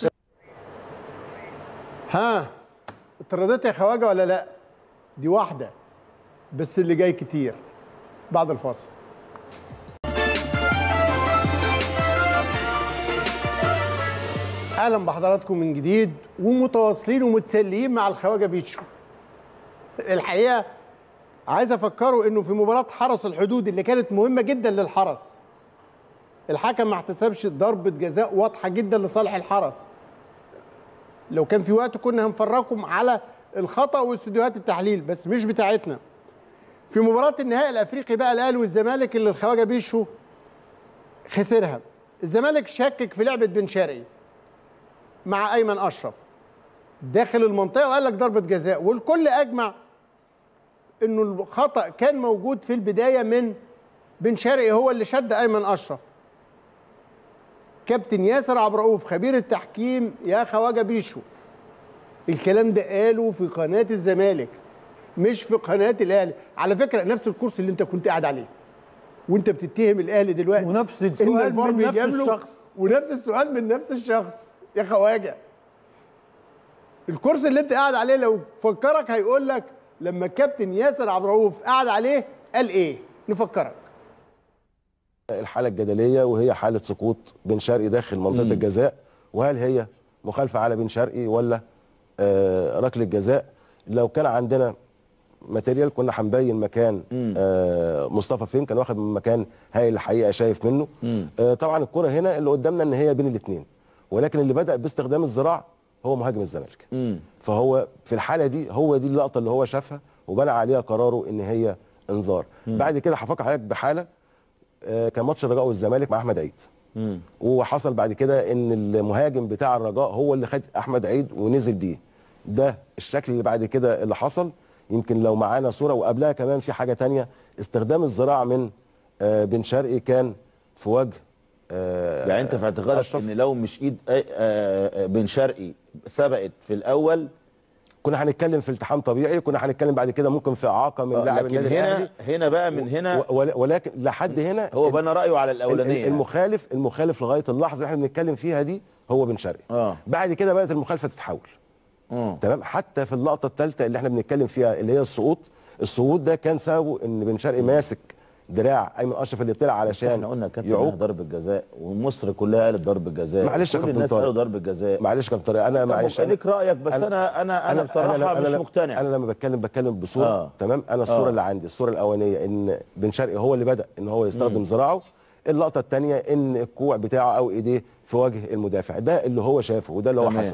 ها اترضيت يا خواجه ولا لا دي واحده بس اللي جاي كتير بعد الفاصل اهلا بحضراتكم من جديد ومتواصلين ومتسليين مع الخواجه بيتشو الحقيقه عايز افكره انه في مباراه حرس الحدود اللي كانت مهمه جدا للحرس الحكم ما احتسبش ضربه جزاء واضحه جدا لصالح الحرس لو كان في وقت كنا هنفرجكم على الخطا واستديوهات التحليل بس مش بتاعتنا في مباراه النهائي الافريقي بقى الاهلي والزمالك اللي الخواجه بيشو خسرها الزمالك شكك في لعبه بن شرقي مع ايمن اشرف داخل المنطقه وقال لك ضربه جزاء والكل اجمع انه الخطا كان موجود في البدايه من بن شرقي هو اللي شد ايمن اشرف كابتن ياسر عبد الرؤوف خبير التحكيم يا خواجه بيشو الكلام ده قاله في قناه الزمالك مش في قناه الاهلي على فكره نفس الكرسي اللي انت كنت قاعد عليه وانت بتتهم الاهلي دلوقتي ونفس ان السؤال الفار من نفس بيجامله الشخص ونفس السؤال من نفس الشخص يا خواجه الكرسي اللي انت قاعد عليه لو فكرك هيقول لك لما الكابتن ياسر عبد الرؤوف قعد عليه قال ايه نفكرك الحاله الجدليه وهي حاله سقوط بن شرقي داخل منطقه مم. الجزاء وهل هي مخالفه على بن شرقي ولا آه ركله جزاء لو كان عندنا ماتيريال كنا هنبين مكان آه مصطفى فين كان واخد من مكان هايل الحقيقه شايف منه آه طبعا الكره هنا اللي قدامنا ان هي بين الاثنين ولكن اللي بدا باستخدام الذراع هو مهاجم الزمالك فهو في الحاله دي هو دي اللقطه اللي هو شافها وبنى عليها قراره ان هي انذار بعد كده هفكر حضرتك بحاله آه، كان ماتش الرجاء والزمالك مع احمد عيد وحصل بعد كده ان المهاجم بتاع الرجاء هو اللي خد احمد عيد ونزل بيه ده الشكل اللي بعد كده اللي حصل يمكن لو معانا صوره وقبلها كمان في حاجه تانية استخدام الذراع من آه، بن شرقي كان في وجه آه، يعني انت في اعتقادك ان لو مش ايد آه، آه، بن شرقي سبقت في الاول كنا هنتكلم في التحام طبيعي كنا هنتكلم بعد كده ممكن في اعاقه من آه، لاعب لكن النادي هنا الأهلي. هنا بقى من هنا و- ول- ولكن لحد هنا هو بنى رايه على الاولانيه المخالف المخالف لغايه اللحظه اللي احنا بنتكلم فيها دي هو بن شرقي اه بعد كده بدات المخالفه تتحول اه تمام حتى في اللقطه الثالثه اللي احنا بنتكلم فيها اللي هي السقوط السقوط ده كان سببه ان بن شرقي ماسك دراع ايمن اشرف اللي طلع علشان احنا قلنا كابتن يعوق إنها ضربه جزاء ومصر كلها قالت ضربه جزاء معلش يا كل كابتن الناس طارق. قالوا ضربه جزاء معلش يا كابتن طارق انا معلش معلش ليك رايك بس انا انا انا بصراحه أنا مش أنا مقتنع انا لما بتكلم بتكلم بصوره آه. آه. تمام انا الصوره آه. آه. اللي عندي الصوره الاولانيه ان بن شرقي هو اللي بدا ان هو يستخدم مم. ذراعه اللقطه الثانيه ان الكوع بتاعه او ايديه في وجه المدافع ده اللي هو شافه وده اللي هو تمام. حسبه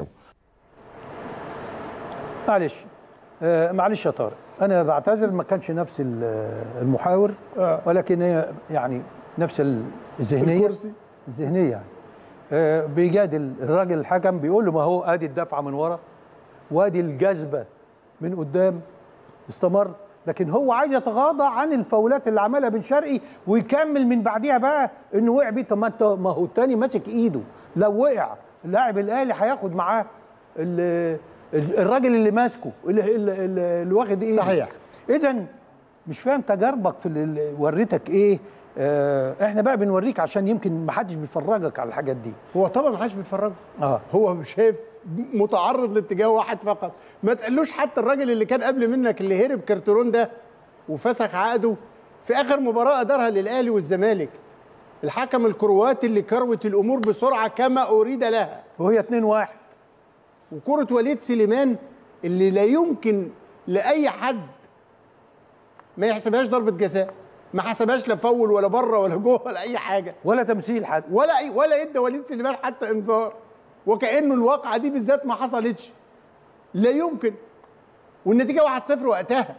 معلش آه معلش يا طارق انا بعتذر ما كانش نفس ال- المحاور ولكن هي يعني نفس ال- الذهنيه الكرسي. الذهنيه يعني آه بيجادل الراجل الحكم بيقول له ما هو ادي الدفعه من ورا وادي الجذبه من قدام استمر لكن هو عايز يتغاضى عن الفاولات اللي عملها بن شرقي ويكمل من بعديها بقى انه وقع بيه طب ما انت ما هو التاني ماسك ايده لو وقع اللاعب الاهلي هياخد معاه ال- ال- الراجل اللي ماسكه اللي, اللي, اللي اللي واخد ايده صحيح. اذا مش فاهم تجاربك في اللي وريتك ايه آه احنا بقى بنوريك عشان يمكن ما حدش بيفرجك على الحاجات دي هو طبعا ما حدش بيتفرج اه هو شايف متعرض لاتجاه واحد فقط ما تقلوش حتى الراجل اللي كان قبل منك اللي هرب كارترون ده وفسخ عقده في اخر مباراه ادارها للاهلي والزمالك الحكم الكرواتي اللي كروت الامور بسرعه كما اريد لها وهي 2 1 وكره وليد سليمان اللي لا يمكن لاي حد ما يحسبهاش ضربه جزاء ما حسبهاش لا فول ولا بره ولا جوه ولا اي حاجه ولا تمثيل حد ولا أي ولا ادى وليد سليمان حتى انذار وكانه الواقعه دي بالذات ما حصلتش لا يمكن والنتيجه 1-0 وقتها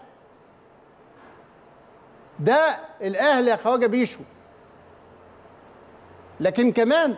ده الاهلي يا خواجه بيشو لكن كمان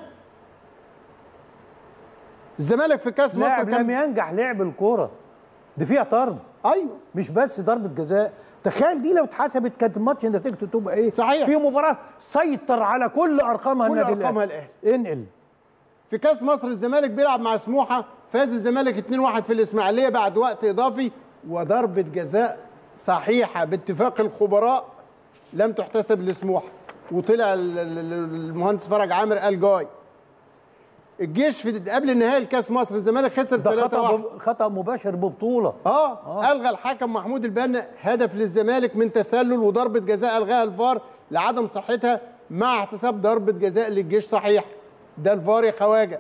الزمالك في كاس مصر لاعب كان لم ينجح لعب الكوره دي فيها طرد ايوه مش بس ضربه جزاء تخيل دي لو اتحسبت كانت الماتش نتيجته تبقى ايه صحيح. في مباراه سيطر على كل ارقامها كل النادي ارقامها الأهلي. الاهلي انقل في كاس مصر الزمالك بيلعب مع سموحه فاز الزمالك 2-1 في الاسماعيليه بعد وقت اضافي وضربه جزاء صحيحه باتفاق الخبراء لم تحتسب لسموحه وطلع ال- ال- ال- المهندس فرج عامر قال جاي الجيش في قبل النهائي الكاس مصر الزمالك خسر 3-1 ده خطا ب- خطا مباشر ببطوله اه, آه. الغى الحكم محمود البنا هدف للزمالك من تسلل وضربه جزاء الغاها الفار لعدم صحتها مع احتساب ضربه جزاء للجيش صحيح ده الفار يا خواجه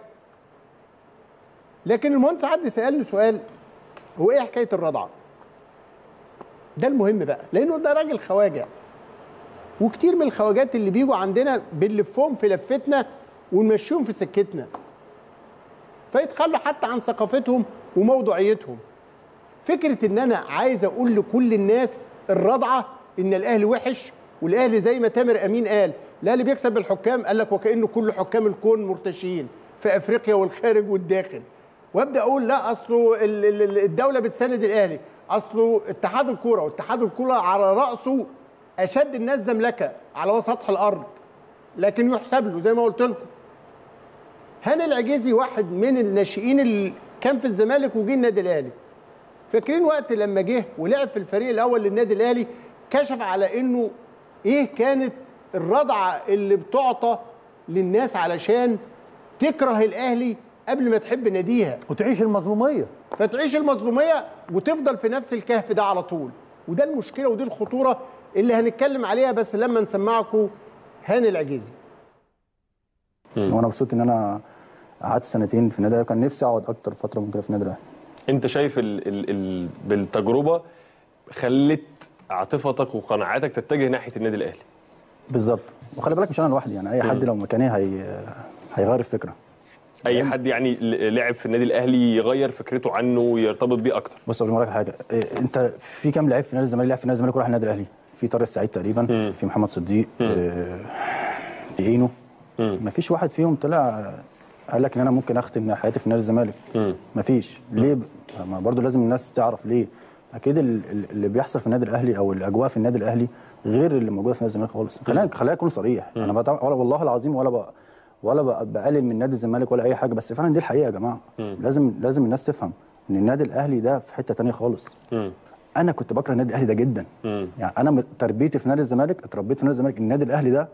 لكن المهندس عدلي سالني سؤال هو ايه حكايه الرضعه ده المهم بقى لانه ده راجل خواجه وكتير من الخواجات اللي بيجوا عندنا بنلفهم في لفتنا ونمشيهم في سكتنا فيتخلوا حتى عن ثقافتهم وموضوعيتهم فكره ان انا عايز اقول لكل الناس الرضعه ان الاهلي وحش والاهلي زي ما تامر امين قال الاهلي بيكسب بالحكام قال لك وكانه كل حكام الكون مرتشين في افريقيا والخارج والداخل وابدا اقول لا اصله ال- ال- ال- الدوله بتساند الاهلي اصله اتحاد الكوره واتحاد الكوره على راسه اشد الناس زملكه على سطح الارض لكن يحسب له زي ما قلت لكم هاني العجيزي واحد من الناشئين اللي كان في الزمالك وجه النادي الاهلي فاكرين وقت لما جه ولعب في الفريق الاول للنادي الاهلي كشف على انه ايه كانت الرضعه اللي بتعطى للناس علشان تكره الاهلي قبل ما تحب ناديها وتعيش المظلوميه فتعيش المظلوميه وتفضل في نفس الكهف ده على طول وده المشكله ودي الخطوره اللي هنتكلم عليها بس لما نسمعكم هاني العجيزي وانا مبسوط ان انا قعدت سنتين في النادي الاهلي كان نفسي اقعد اكتر فتره ممكن في النادي الاهلي انت شايف ال ال ال بالتجربه خلت عاطفتك وقناعاتك تتجه ناحيه النادي الاهلي بالظبط وخلي بالك مش انا لوحدي يعني اي حد مم. لو مكاني هي هيغير الفكره اي حد يعني ل- لعب في النادي الاهلي يغير فكرته عنه ويرتبط بيه اكتر بص اقول لك حاجه إيه، انت في كام لعيب في نادي الزمالك لعب في نادي الزمالك وراح النادي الاهلي في طارق السعيد تقريبا في محمد صديق آه، في اينو ما فيش واحد فيهم طلع قال لك ان انا ممكن اختم حياتي في نادي الزمالك ما فيش ليه ب- ما برضو لازم الناس تعرف ليه اكيد ال- ال- اللي بيحصل في النادي الاهلي او الاجواء في النادي الاهلي غير اللي موجوده في نادي الزمالك خالص خلينا خلينا اكون صريح انا بتع- ولا والله العظيم ولا بقى ولا بق- بقلل من نادي الزمالك ولا اي حاجه بس فعلا دي الحقيقه يا جماعه لازم لازم الناس تفهم ان النادي الاهلي ده في حته تانية خالص انا كنت بكره النادي الاهلي ده جدا يعني انا م- تربيتي في نادي الزمالك اتربيت في نادي الزمالك النادي الاهلي ده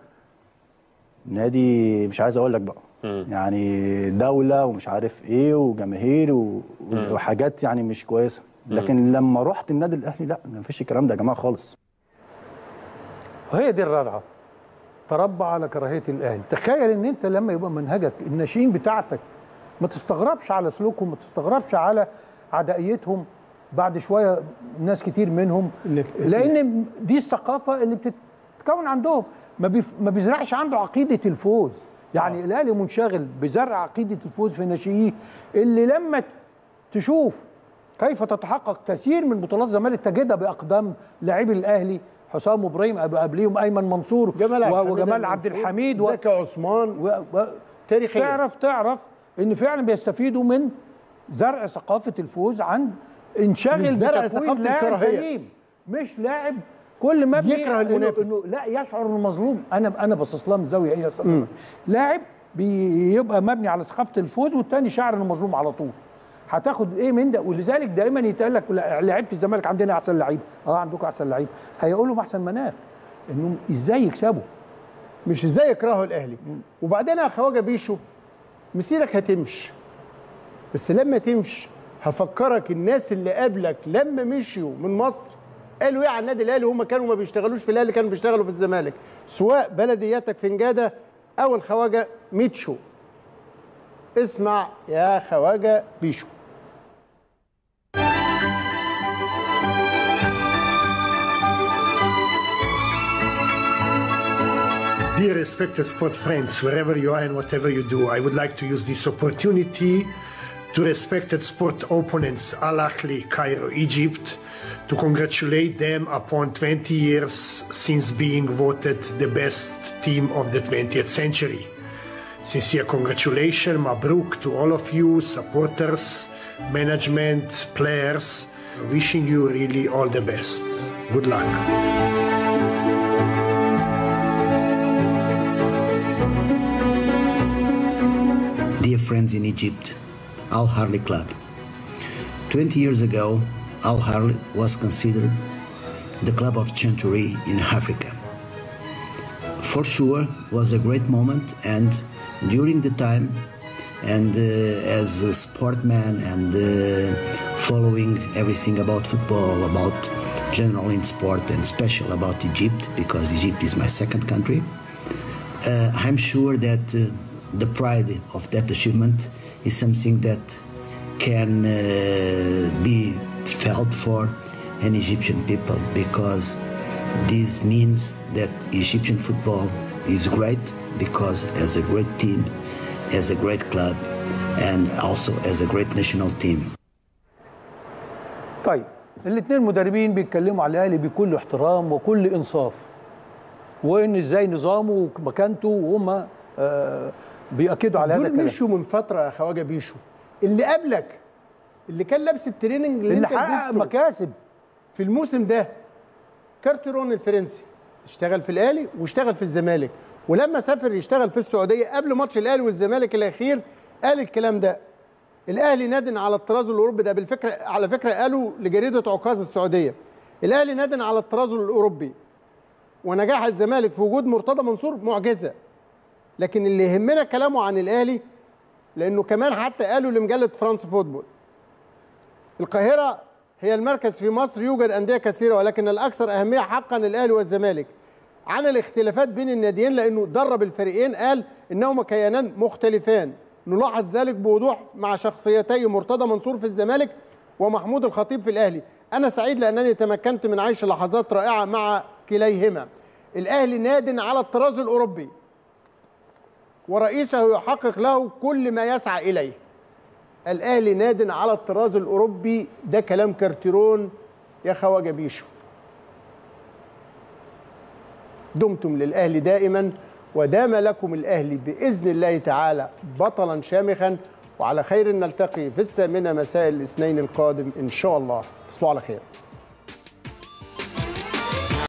نادي مش عايز اقول لك بقى يعني دوله ومش عارف ايه وجماهير و... مم. وحاجات يعني مش كويسه مم. لكن لما رحت النادي الاهلي لا ما فيش الكلام ده يا جماعه خالص وهي دي الرضعه تربى على كراهيه الاهلي تخيل ان انت لما يبقى منهجك الناشئين بتاعتك ما تستغربش على سلوكهم ما تستغربش على عدائيتهم بعد شويه ناس كتير منهم لان دي الثقافه اللي بتتكون عندهم ما, بيف ما بيزرعش عنده عقيده الفوز يعني الاهلي منشغل بزرع عقيده الفوز في ناشئيه اللي لما تشوف كيف تتحقق كثير من بطولات الزمالك تجدها باقدام لاعبي الاهلي حسام ابراهيم أب- قبليهم ايمن منصور جمال عبد و- الحميد وجمال المنصور، عبد الحميد و- زكي عثمان و... و... تاريخيا. تعرف تعرف ان فعلا بيستفيدوا من زرع ثقافه الفوز عن انشغل مش زرع بتكوين ثقافة لاعب الكراهية. سليم مش لاعب كل ما بي- يكره إنه- المنافس. إنه لا يشعر انه مظلوم انا انا باصص لها من زاويه ايه يا استاذ مم. أحمد؟ لاعب بيبقى مبني على ثقافه الفوز والتاني شاعر انه مظلوم على طول هتاخد ايه من ده ولذلك دايما يتقال لك لا، لعيبه الزمالك عندنا احسن لعيب اه عندكم احسن لعيب هيقولوا لهم احسن مناخ انهم ازاي يكسبوا مش ازاي يكرهوا الاهلي وبعدين يا خواجه بيشو مسيرك هتمشي بس لما تمشي هفكرك الناس اللي قبلك لما مشيوا من مصر قالوا ايه على النادي الاهلي هم كانوا ما بيشتغلوش في الاهلي كانوا بيشتغلوا في الزمالك سواء بلدياتك في نجاده او الخواجه ميتشو اسمع يا خواجه بيشو Dear respected sport friends, wherever you are and whatever you do, I would like to use this opportunity to respected sport opponents Al Ahly, Cairo, Egypt, to congratulate them upon 20 years since being voted the best team of the 20th century. Sincere congratulations, Mabruk to all of you, supporters, management, players. Wishing you really all the best. Good luck. Dear friends in Egypt, Al Harley Club. 20 years ago, Al Harley was considered the club of century in Africa. For sure, was a great moment, and during the time, and uh, as a sportman and uh, following everything about football, about general in sport, and special about Egypt, because Egypt is my second country, uh, I'm sure that uh, the pride of that achievement is something that can uh, be felt for an Egyptian people because this means that Egyptian football is great because as a great team, as a great club, and also as a great national team. طيب الاثنين مدربين بيتكلموا على الاهلي بكل احترام وكل انصاف وان ازاي نظامه ومكانته وهم آه بياكدوا على هذا دول الكلام مشوا من فتره يا خواجه بيشو اللي قبلك اللي كان لابس التريننج اللي, اللي انت حقق لبسته مكاسب في الموسم ده كارتيرون الفرنسي اشتغل في الاهلي واشتغل في الزمالك ولما سافر يشتغل في السعوديه قبل ماتش الاهلي والزمالك الاخير قال الكلام ده الاهلي نادن على الطراز الاوروبي ده بالفكره على فكره قالوا لجريده عكاظ السعوديه الاهلي نادن على الطراز الاوروبي ونجاح الزمالك في وجود مرتضى منصور معجزه لكن اللي يهمنا كلامه عن الاهلي لانه كمان حتى قالوا لمجله فرانس فوتبول القاهره هي المركز في مصر يوجد انديه كثيره ولكن الاكثر اهميه حقا الاهلي والزمالك عن الاختلافات بين الناديين لانه درب الفريقين قال انهما كيانان مختلفان نلاحظ ذلك بوضوح مع شخصيتي مرتضى منصور في الزمالك ومحمود الخطيب في الاهلي انا سعيد لانني تمكنت من عيش لحظات رائعه مع كليهما الاهلي ناد على الطراز الاوروبي ورئيسه يحقق له كل ما يسعى اليه الاهلي ناد على الطراز الاوروبي ده كلام كارتيرون يا خواجه بيشو دمتم للاهلي دائما ودام لكم الاهلي باذن الله تعالى بطلا شامخا وعلى خير نلتقي في الثامنه مساء الاثنين القادم ان شاء الله تصبحوا على خير